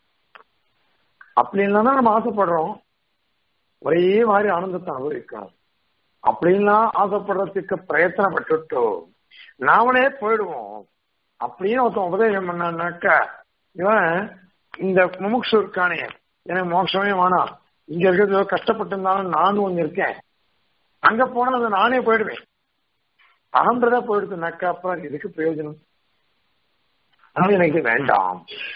[SPEAKER 1] அப்படி இல்லைன்னா நம்ம ஆசைப்படுறோம் ஒரே மாதிரி ஆனந்தத்தை அனுபவிக்கணும் அப்படின்னா ஆசைப்படுறதுக்கு பிரயத்தனப்பட்டுட்டோ நாமளே போயிடுவோம் அப்படின்னு ஒருத்தன் உபதேசம் பண்ணான்னாக்கா இவன் இந்த முமுக்ஷு இருக்கானே எனக்கு மோட்சமே வேணாம் இங்க இருக்கிறது கஷ்டப்பட்டு இருந்தாலும் நானும் ஒண்ணு இருக்கேன் அங்க போனா அது நானே போயிடுவேன் அகன்றதா போயிடுதுனாக்கா அப்புறம் இதுக்கு பிரயோஜனம் அதனால எனக்கு வேண்டாம்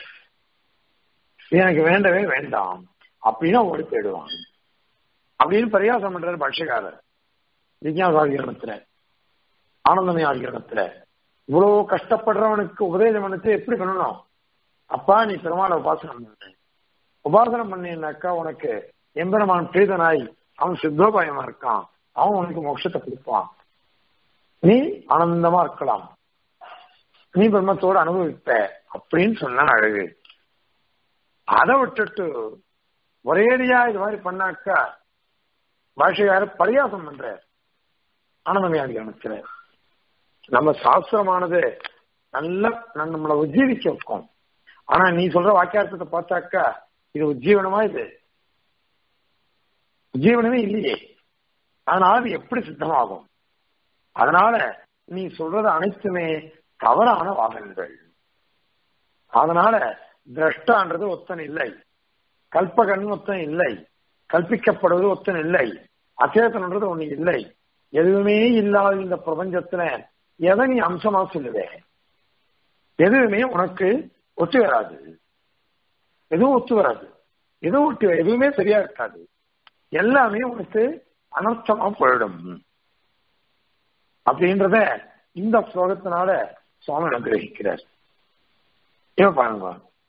[SPEAKER 1] எனக்கு வேண்டவே வேண்டாம் அப்படின்னா ஓடி போயிடுவான் அப்படின்னு பரியாசம் பண்றாரு பட்சக்காரர் விஜயாசாகிரணத்துல ஆனந்தமயாகிரணத்துல இவ்வளவு கஷ்டப்படுறவனுக்கு உபதேசம் பண்ணிட்டு எப்படி பண்ணணும் அப்பா நீ பெருமாளை உபாசனம் பண்ணு உபாசனம் பண்ணினாக்கா உனக்கு எம்பெருமான் பிரீதனாய் அவன் சித்தோபாயமா இருக்கான் அவன் உனக்கு மோட்சத்தை கொடுப்பான் நீ ஆனந்தமா இருக்கலாம் நீ பிரம்மத்தோடு அனுபவிப்ப அப்படின்னு சொன்ன அழகு அதை விட்டுட்டு ஒரேடியா இது மாதிரி பண்ணாக்கா பாஷையார பரியாசம் பண்ற ஆனந்தமையாதி கணக்குற நம்ம சாஸ்திரமானது நல்ல நம்மளை உஜ்ஜீவிக்க வைக்கும் ஆனா நீ சொல்ற வாக்கியார்த்தத்தை பார்த்தாக்கா இது உஜ்ஜீவனமா இது உஜ்ஜீவனமே இல்லையே அதனால அது எப்படி சித்தமாகும் அதனால நீ சொல்றது அனைத்துமே தவறான வாகனங்கள் அதனால திரஷ்டான்றது ஒத்தன் இல்லை கல்பகன் ஒத்தன் இல்லை கல்பிக்கப்படுவது ஒத்தன் இல்லை அச்சேதனன்றது ஒண்ணு இல்லை எதுவுமே இல்லாத இந்த பிரபஞ்சத்துல எதை நீ அம்சமா சொல்லுவே எதுவுமே உனக்கு ஒத்து வராது எதுவும் ஒத்து வராது எதுவும் ஒட்டு எதுவுமே சரியா இருக்காது எல்லாமே உனக்கு அனர்த்தமா போயிடும் அப்படின்றத இந்த ஸ்லோகத்தினால சுவாமி அனுகிரகிக்கிறார் இவ பாருங்க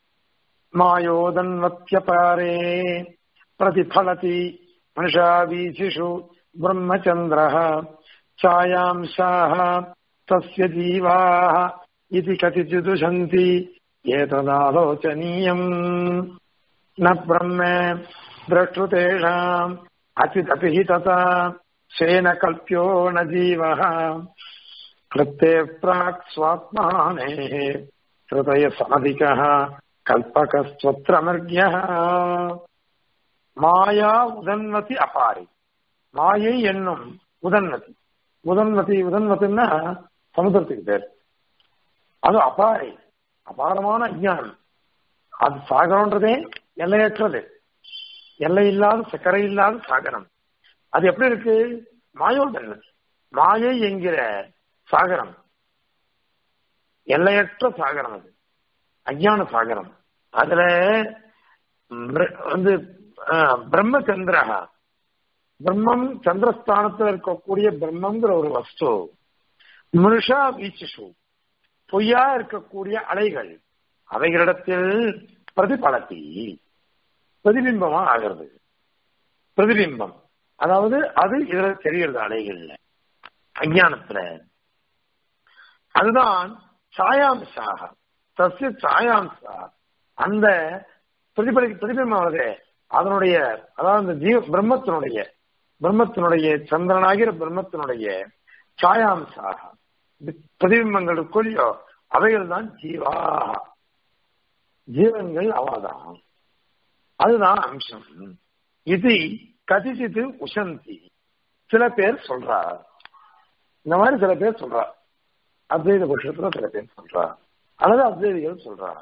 [SPEAKER 1] மாயோதன்வத்தியபாரே பிரதிபலதி மனுஷாவீசிஷு பிரம்மச்சந்திரः छायांशाः तस्य जीवाः इति कतिचिदुषन्ति एतदालोचनीयम् न ब्रह्म द्रष्टृतेषाम् अचिदपि हि तथा शेन कल्प्यो न जीवः कृत्ते प्राक् स्वात्मानेः हृदय समधिकः கல்பகஸ்வத்திரமர்கியः மாயா உதன்வதி அபாரி மாயை என்னும் உதன்வதி உதன்வதி உதன்வத்தின்னா சமுத்திரத்துக்கு பேர் அது அபாரி அபாரமான அஜானம் அது சாகரம்ன்றதே எல்லையற்றது எல்லை இல்லாத சக்கரை இல்லாத சாகரம் அது எப்படி இருக்கு மாயோதன்வதி மாயை என்கிற சாகரம் எல்லையற்ற சாகரம் அது அஜான சாகரம் அதுல வந்து பிரம்மச்சந்திரா பிரம்மம் சந்திரஸ்தானத்தில் இருக்கக்கூடிய பிரம்மங்கிற ஒரு வஸ்து மிருஷா வீச்சுஷு பொய்யா இருக்கக்கூடிய அலைகள் அவைகளிடத்தில் பிரதிபலத்தி பிரதிபிம்பமா ஆகிறது பிரதிபிம்பம் அதாவது அது இதுல தெரிகிறது அலைகள்ல அஜானத்துல அதுதான் சாயாம்சாக தசிய சாயாம்சா அந்த பிரதிபலி பிரதிபிம்பமானது அதனுடைய அதாவது அந்த ஜீவ பிரம்மத்தினுடைய பிரம்மத்தினுடைய சந்திரனாகிற பிரம்மத்தினுடைய சாயாம்சாக பிரதிபிம்பங்களுக்குள்ளோ அவைகள் தான் ஜீவா ஜீவன்கள் அவாதான் அதுதான் அம்சம் இது கதிசித்து உசந்தி சில பேர் சொல்றார் இந்த மாதிரி சில பேர் சொல்றார் அத்வைத புருஷத்துல சில பேர் சொல்றார் அல்லது அத்வைதிகள் சொல்றாங்க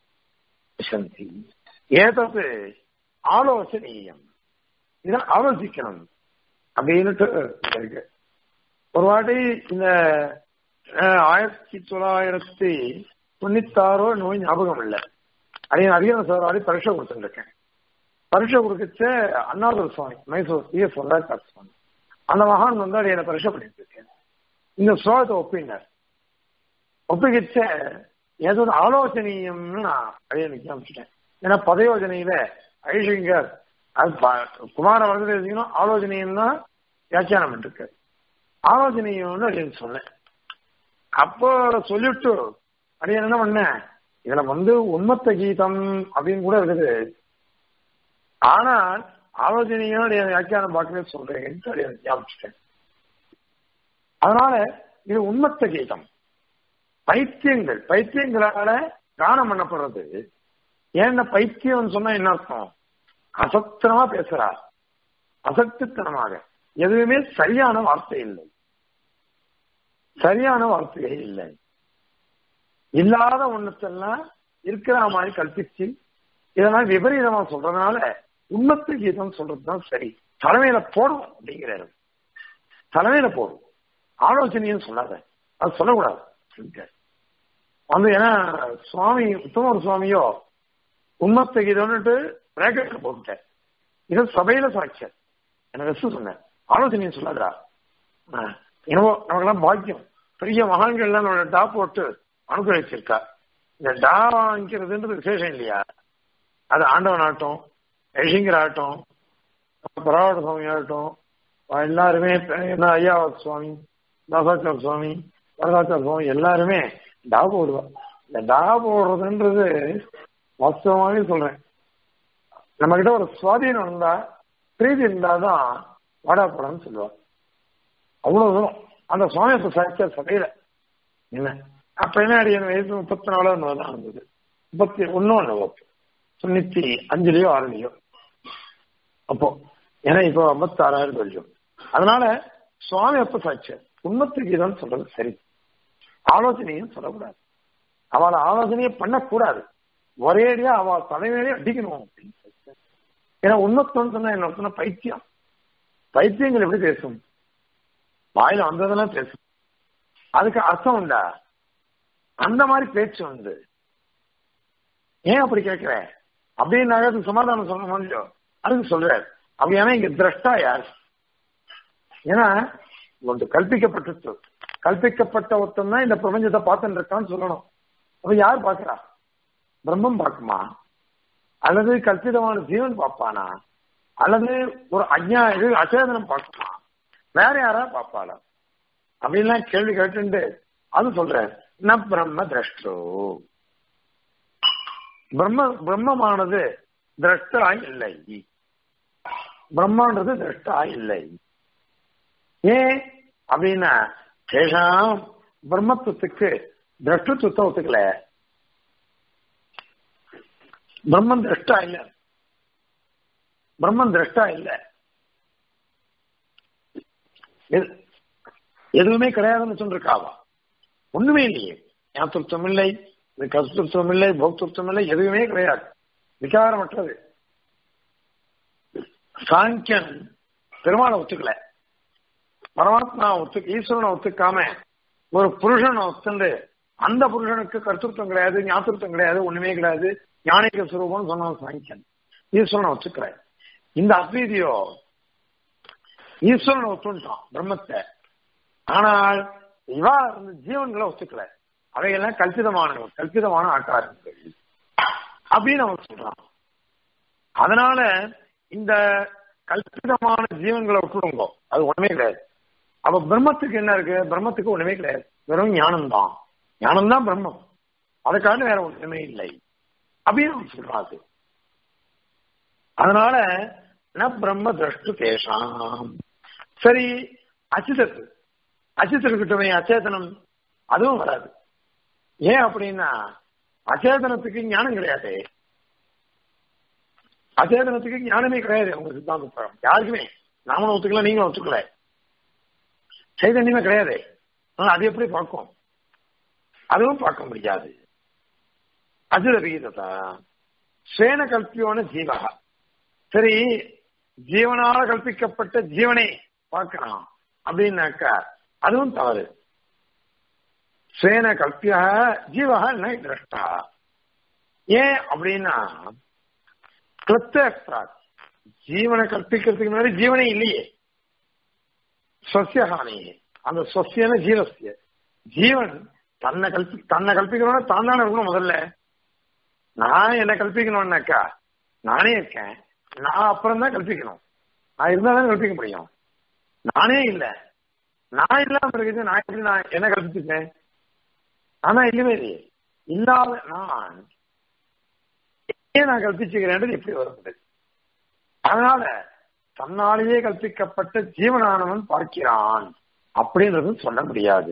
[SPEAKER 1] சந்தி ஏதது ஆலோசனீயம் இதை ஆலோசிக்கணும் அப்படின்னுட்டு இருக்கு ஒரு வாட்டி இந்த அஹ், ஆயிரத்தி தொள்ளாயிரத்தி தொண்ணூத்தாறோ நோய் ஞாபகம் இல்லை அதே அதிகம் சார் வாடி பரீட்சை கொடுத்துருக்கேன் பரீட்சை கொடுக்கச்ச அண்ணாதுர சுவாமி மைசூர் சி எஸ் வரதாக்கார் சுவாமி அந்த மகான் வந்து அதை என்ன பரீட்சை பண்ணிட்டு இருக்கேன் இந்த ஸ்லோகத்தை ஒப்பினார் ஒப்பிக்கிச்ச ஏதோ ஒரு ஆலோசனீயம்னு நான் அழிய அமைச்சிட்டேன் ஏன்னா பதயோஜனையில ஐஷங்கர் அது ப- குமார வரது எழுதிக்கணும் ஆலோசனையும் தான் வியாக்கியானம் பண்ணிருக்கு ஆலோசனையும்னு அப்படின்னு சொன்னேன் அப்போ சொல்லிவிட்டு அப்படியே என்ன பண்ணேன் இதுல வந்து உண்மத்த கீதம் அப்படின்னு கூட இருக்குது ஆனால் ஆலோசனையும் அப்படியே வியாக்கியானம் பார்க்கவே சொல்றேன் அப்படியே ஞாபகிச்சிட்டேன் அதனால இது உண்மத்த கீதம் பைத்தியங்கள் பைத்தியங்களால கானம் பண்ணப்படுறது ஏன்னா பைத்தியம் சொன்னா என்ன அர்த்தம் அசத்தனமா பேசுறார் அசத்துத்தனமாக எதுவுமே சரியான வார்த்தை இல்லை சரியான வார்த்தையே இல்லை இல்லாத ஒண்ணத்தெல்லாம் இருக்கிற மாதிரி கல்பிச்சு இதெல்லாம் விபரீதமா சொல்றதுனால உண்மத்து கீதம் சொல்றதுதான் சரி தலைமையில போடும் அப்படிங்கிறாரு தலைமையில போடும் ஆலோசனையும் சொல்லாத அது சொல்லக்கூடாது சொல்லிட்டாரு. வந்து ஏன்னா சுவாமி உத்தமர் சுவாமியோ உண்மத்த கீதம்னுட்டு பிராக்கெட்ல போட்டுட்டார் இது சபையில சாட்சியார் எனக்கு ரெஸ்ட் சொன்னேன் ஆலோசனையும் சொல்லாதா என்னவோ நமக்கெல்லாம் பாக்கியம் பெரிய மகான்கள்லாம் நம்மளோட டா போட்டு அனுகிரகிச்சிருக்கா இந்த டா வாங்கிக்கிறதுன்றது விசேஷம் இல்லையா அது ஆண்டவன் ஆகட்டும் ஐஷிங்கர் ஆகட்டும் பரவாட சுவாமி ஆகட்டும் எல்லாருமே என்ன ஐயா சுவாமி தாசாச்சார சுவாமி வரதாச்சார சுவாமி எல்லாருமே டா போடுவா இந்த டா போடுறதுன்றது வாஸ்தவமாவே சொல்றேன் நம்ம கிட்ட ஒரு சுவாதீனம் இருந்தா பிரீதி இருந்தாதான் வாடா படம்னு சொல்லுவா அவ்வளவு தூரம் அந்த சுவாமி சாட்சியா சபையில என்ன அப்ப என்ன அடியன் வயசு முப்பத்தி நாலோ தான் இருந்தது முப்பத்தி ஒன்னும் ஒண்ணு தொண்ணூத்தி அஞ்சுலயோ ஆறுலயோ அப்போ ஏன்னா இப்போ ஐம்பத்தி ஆறாயிரம் கொஞ்சம் அதனால சுவாமி அப்ப சாட்சியார் உண்மத்து கீதம் சொல்றது சரி ஆலோசனையும் சொல்லக்கூடாது அவளை ஆலோசனையே பண்ணக்கூடாது ஒரேடியா அவள் தலைமையிலே அடிக்கணும் அப்படின்னு சொல்லிட்டு. ஏன்னா உண்மத்துவம் சொன்னா என்ன அர்த்தம்னா பைத்தியம் பைத்தியங்கள் எப்படி பேசும் வாயில வந்ததெல்லாம் பேசும் அதுக்கு அர்த்தம் உண்டா அந்த மாதிரி பேச்சு வந்து ஏன் அப்படி கேட்கிற அப்படின்னாக்க அதுக்கு சமாதானம் சொல்ல முடியும் அதுக்கு சொல்றாரு அப்படி ஏன்னா இங்க திரஷ்டா யார் ஏன்னா ஒன்று கல்பிக்கப்பட்டு கல்பிக்கப்பட்ட ஒருத்தன் தான் இந்த பிரபஞ்சத்தை பார்த்துட்டு இருக்கான்னு சொல்லணும் அப்ப யார் பார்க்கறா பிரம்மம் பார்க்குமா அல்லது கல்பிதமான ஜீவன் பார்ப்பானா அல்லது ஒரு அஞ்ஞா இது அச்சேதனம் பார்க்குமா வேற யாரா பார்ப்பாளா அப்படின்லாம் கேள்வி கேட்டுண்டு அது சொல்றேன் ந பிரம்ம திரஷ்டோ பிரம்ம பிரம்மமானது திரஷ்டா இல்லை பிரம்மான்றது திரஷ்டா இல்லை ஏன் அப்படின்னா சேஷாம் பிரம்மத்துவத்துக்கு திரஷ்டத்துவத்தை ஒத்துக்கல பிரம்மன் திரஷ்டா இல்ல பிரம்மன் திரஷ்டா இல்ல எது- எதுவுமே கிடையாதுன்னு சொல்லிருக்காவா ஒண்ணுமே இல்லையே ஞாபகத்துவம் இல்லை இது கசுத்துவம் இல்லை போக்துவம் இல்லை எதுவுமே கிடையாது விகாரமற்றது சாங்கியன் பெருமாளை ஒத்துக்கல பரமாத்மா ஒத்துக்க ஈஸ்வரனை ஒத்துக்காம ஒரு புருஷனை ஒத்துண்டு அந்த புருஷனுக்கு கர்த்தத்துவம் கிடையாது ஞாபகத்துவம் கிடையாது ஒண்ணுமே கிடையாது ஞானிக சுரூபம்னு சொன்னான் சாங்கியன் ஈஸ்வரனை ஒத்துக்கல இந்த அத்வீதியோ ஈஸ்வரனை ஒத்துட்டான் பிரம்மத்தை ஆனால் இவா இந்த ஜீவன்களை ஒத்துக்கல அவைகள்லாம் கல்பிதமானவை கல்பிதமான ஆக்காரங்கள் அப்படின்னு அவன் சொல்றான் அதனால இந்த கல்பிதமான ஜீவன்களை விட்டுடுங்கோ அது ஒண்ணுமே கிடையாது அப்ப பிரம்மத்துக்கு என்ன இருக்கு பிரம்மத்துக்கு ஒண்ணுமே கிடையாது வெறும் ஞானம் தான் ஞானம் தான் பிரம்மம் அதுக்காக வேற ஒண்ணுமே இல்லை அப்படின்னு அவன் சொல்றான் அது அதனால ந பிரம்ம திரஷ்டு தேஷாம் சரி அச்சிதத்து அச்சித்து இருக்கட்டுமே அச்சேதனம் அதுவும் வராது ஏன் அப்படின்னா அச்சேதனத்துக்கு ஞானம் கிடையாது அச்சேதனத்துக்கு ஞானமே கிடையாது உங்க சித்தாந்த பிரகாரம் யாருக்குமே நாமளும் ஒத்துக்கல நீங்களும் ஒத்துக்கல சைதன்யமே கிடையாது ஆனா அது எப்படி பார்க்கும் அதுவும் பார்க்க முடியாது அஜுரபீததா ஸ்வேன கல்பியோன ஜீவகா சரி ஜீவனால கல்பிக்கப்பட்ட ஜீவனை பார்க்கலாம் அப்படின்னாக்கா அதுவும் தவறு ஸ்வேன கல்பிய ஜீவகா நை திரஷ்டா ஏன் அப்படின்னா கிருத்த ஜீவனை கற்பிக்கிறதுக்கு முன்னாடி ஜீவனே இல்லையே சொசியஹானி அந்த சொசியன ஜீவசிய ஜீவன் தன்னை கல்பி தன்னை கல்பிக்கணும்னா தான் தானே இருக்கணும் முதல்ல நான் என்ன கல்பிக்கணும்னாக்கா நானே இருக்கேன் நான் அப்புறம் தான் கல்பிக்கணும் நான் இருந்தா தான் கல்பிக்க முடியும் நானே இல்லை நான் இல்லாம இருக்குது நான் எப்படி நான் என்ன கல்பிச்சுட்டேன் ஆனா இல்லவே இல்லையே இல்லாத நான் ஏன் நான் கல்பிச்சுக்கிறேன்றது எப்படி வருது அதனால தன்னாலேயே கல்பிக்கப்பட்ட ஜீவனானவன் பார்க்கிறான் அப்படின்றது சொல்ல முடியாது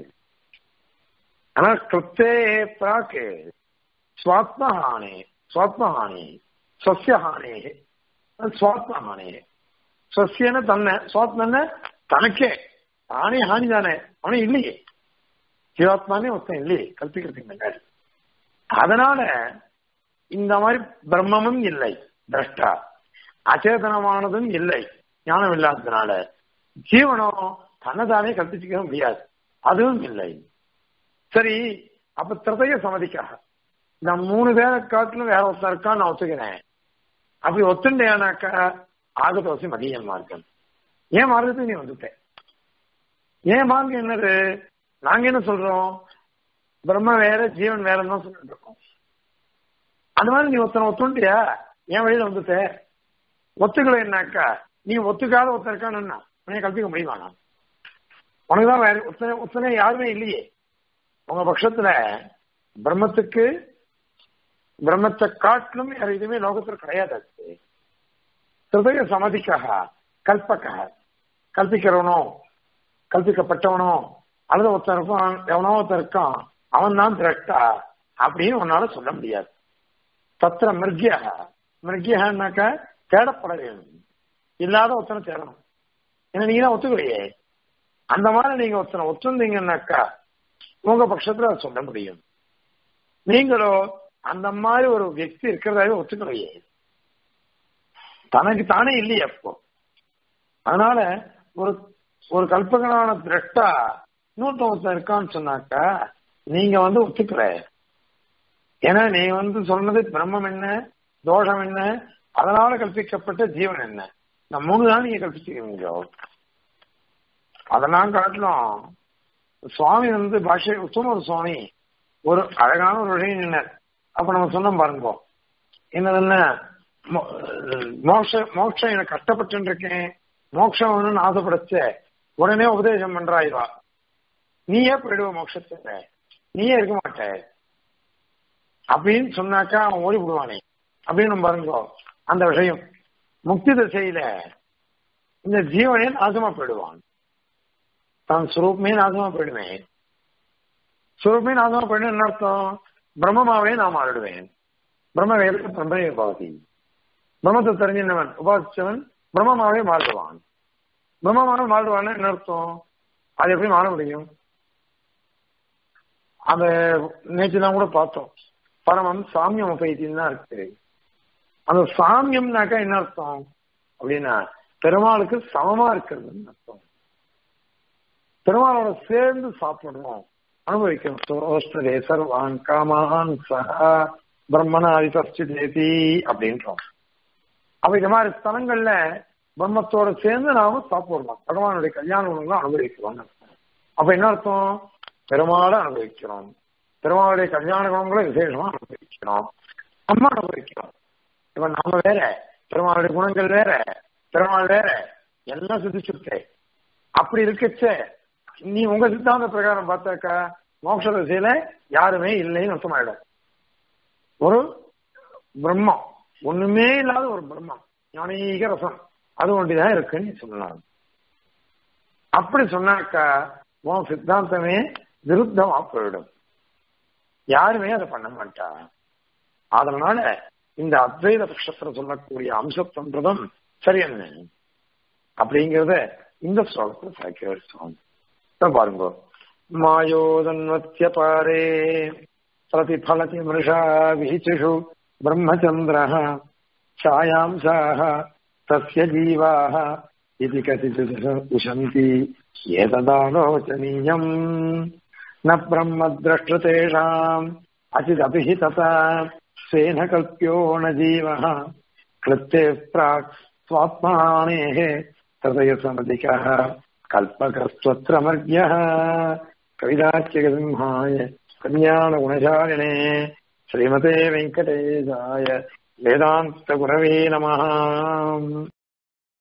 [SPEAKER 1] ஆனா கிருத்தே பிராக்கு சுவாத்மஹானே சுவாத்மஹானி சொசியஹானே சுவாத்மஹானே சொசியன தன்னை சுவாத்மன தனக்கே தானே ஹானி தானே அவனே இல்லையே ஜீவாத்மானே ஒருத்தன் இல்லையே கல்பிக்கிறதுக்கு முன்னாடி அதனால இந்த மாதிரி பிரம்மமும் இல்லை திரஷ்டா அச்சேதனமானதும் இல்லை ஞானம் இல்லாததுனால ஜீவனம் தன்னைதானே கற்பிச்சுக்க முடியாது அதுவும் இல்லை சரி அப்ப திருதைய சமதிக்காக இந்த மூணு பேரை காட்டிலும் வேற ஒருத்தர் இருக்கான்னு நான் ஒத்துக்கிறேன் அப்படி ஒத்துண்டேனாக்கா ஆகதோசி மதியம் மார்க்கம் ஏன் மார்க்கத்துக்கு நீ வந்துட்டேன் ஏன் மார்க்கம் என்னது நாங்க என்ன சொல்றோம் பிரம்ம வேற ஜீவன் வேறன்னு தான் சொல்லிட்டு இருக்கோம் அந்த மாதிரி நீ ஒருத்தனை ஒத்துண்டியா என் வழியில வந்துட்ட ஒத்துக்கலைன்னாக்கா நீ ஒத்துக்காத ஒருத்தன் இருக்கான்னு உன்னை கல்பிக்க முடியுமா நான் உனக்கு தான் வேற ஒத்தனை ஒத்தனை யாருமே இல்லையே உங்க பட்சத்துல பிரம்மத்துக்கு பிரம்மத்தை காட்டிலும் வேற எதுவுமே லோகத்தில் கிடையாது அது ஹிருதய சமதிக்காக கல்பக்காக கல்பிக்கிறவனோ கல்பிக்கப்பட்டவனோ அல்லது ஒருத்தன் இருப்பான் எவனோ ஒருத்தன் இருக்கான் அவன் தான் திரட்டா அப்படின்னு உன்னால சொல்ல முடியாது தத்திர மிருகியா மிருகியான்னாக்கா தேடப்பட வேண்டும் இல்லாத ஒருத்தனை தேடணும் ஏன்னா நீங்க தான் ஒத்துக்கலையே அந்த மாதிரி நீங்க ஒருத்தனை ஒத்துந்தீங்கன்னாக்கா உங்க பட்சத்துல அதை சொல்ல முடியும் நீங்களோ அந்த மாதிரி ஒரு வியக்தி இருக்கிறதாவே ஒத்துக்கலையே தனக்கு தானே இல்லையே அப்போ அதனால ஒரு ஒரு கல்பகனான திரட்டா இன்னொருத்த ஒருத்தன் இருக்கான்னு சொன்னாக்கா நீங்க வந்து ஒத்துக்கல ஏன்னா நீ வந்து சொன்னது பிரம்மம் என்ன தோஷம் என்ன அதனால கல்பிக்கப்பட்ட ஜீவன் என்ன இந்த மூணு தான் நீங்க கல்பிச்சுக்கிறீங்க அதெல்லாம் காட்டிலும் சுவாமி வந்து பாஷை உத்தமர் சுவாமி ஒரு அழகான ஒரு விஷயம் அப்ப நம்ம சொன்னோம் பாருங்க என்னதுன்னா மோட்ச மோட்சம் எனக்கு கஷ்டப்பட்டு இருக்கேன் மோட்சம் வேணும்னு ஆசைப்படச்ச உடனே உபதேசம் பண்றாய்வா நீயே போயிடுவ மோட்சத்துல நீயே இருக்க மாட்ட அப்படின்னு சொன்னாக்கா அவன் ஓடி விடுவானே அப்படின்னு பாருங்க அந்த விஷயம் முக்தி திசையில இந்த ஜீவனே நாசமா போயிடுவான் தான் சுரூபமே நாசமா போயிடுவேன் சுரூபமே நாசமா போயிடும் என்ன அர்த்தம் பிரம்மமாவே நான் மாறிடுவேன் பிரம்ம வேதத்தை பிரம்மே உபாதி பிரம்மத்தை தெரிஞ்சினவன் உபாசிச்சவன் பிரம்மமாவே மாறிடுவான் பிரம்மமாவே மாறிடுவான்னு என்ன அர்த்தம் அது எப்படி மாற முடியும் அந்த நேற்று தான் கூட பார்த்தோம் பரமம் சாமியம் உபயத்தின்னு தான் இருக்கு அந்த சாமியம்னாக்கா என்ன அர்த்தம் அப்படின்னா பெருமாளுக்கு சமமா இருக்கிறதுன்னு அர்த்தம் பெருமாளோட சேர்ந்து சாப்பிடணும் அனுபவிக்கணும் சோஸ்தரே சர்வான் காமான் சஹா பிரம்மனாதி தஸ்திதேதி அப்படின்றோம் அப்ப இந்த மாதிரி ஸ்தலங்கள்ல பிரம்மத்தோட சேர்ந்து நாம சாப்பிடணும் பகவானுடைய கல்யாண குணங்களும் அனுபவிக்கிறோம் அப்ப என்ன அர்த்தம் பெருமாளை அனுபவிக்கிறோம் பெருமாளுடைய கல்யாண குணங்களை விசேஷமா அனுபவிக்கிறோம் நம்ம அனுபவிக்கிறோம் இப்ப நாம வேற பெருமாளுடைய குணங்கள் வேற பெருமாள் வேற எல்லாம் சுத்திச்சுட்டே அப்படி இருக்கச்ச நீ உங்க சித்தாந்த பிரகாரம் பார்த்தாக்கா மோட்ச திசையில யாருமே இல்லைன்னு அர்த்தமாயிடும் ஒரு பிரம்மம் ஒண்ணுமே இல்லாத ஒரு பிரம்மம் ஞானீக ரசம் அது ஒன்றிதான் இருக்குன்னு சொல்லலாம் அப்படி சொன்னாக்கா உன் சித்தாந்தமே விருத்தமா போயிடும் யாருமே அதை பண்ண மாட்டா அதனால இந்த அத்வைத பட்சத்துல சொல்லக்கூடிய அம்சத்தன்றதும் சரியன்னு அப்படிங்கறத இந்த ஸ்லோகத்துல சாக்கிய சுவாமி பாருங்க மாயோதன்வத்திய பாரே प्रतिफलति मृषा विहिचिषु ब्रह्मचन्द्रः छायांसाः तस्य जीवाः इति कथितुः उशन्ति एतदालोचनीयम् न ब्रह्मद्रष्टृतेषाम् अचिदपि हि तथा स्वेन कल्प्यो न जीवः कृत्ते प्राक् स्वात्मानेः तदयसमधिकः कल्पकस्त्वत्र मर्यः कविदाच्यगसिंहाय कल्याणगुणशालिने श्रीमते वेङ्कटेशाय वेदान्तगुरवे नमः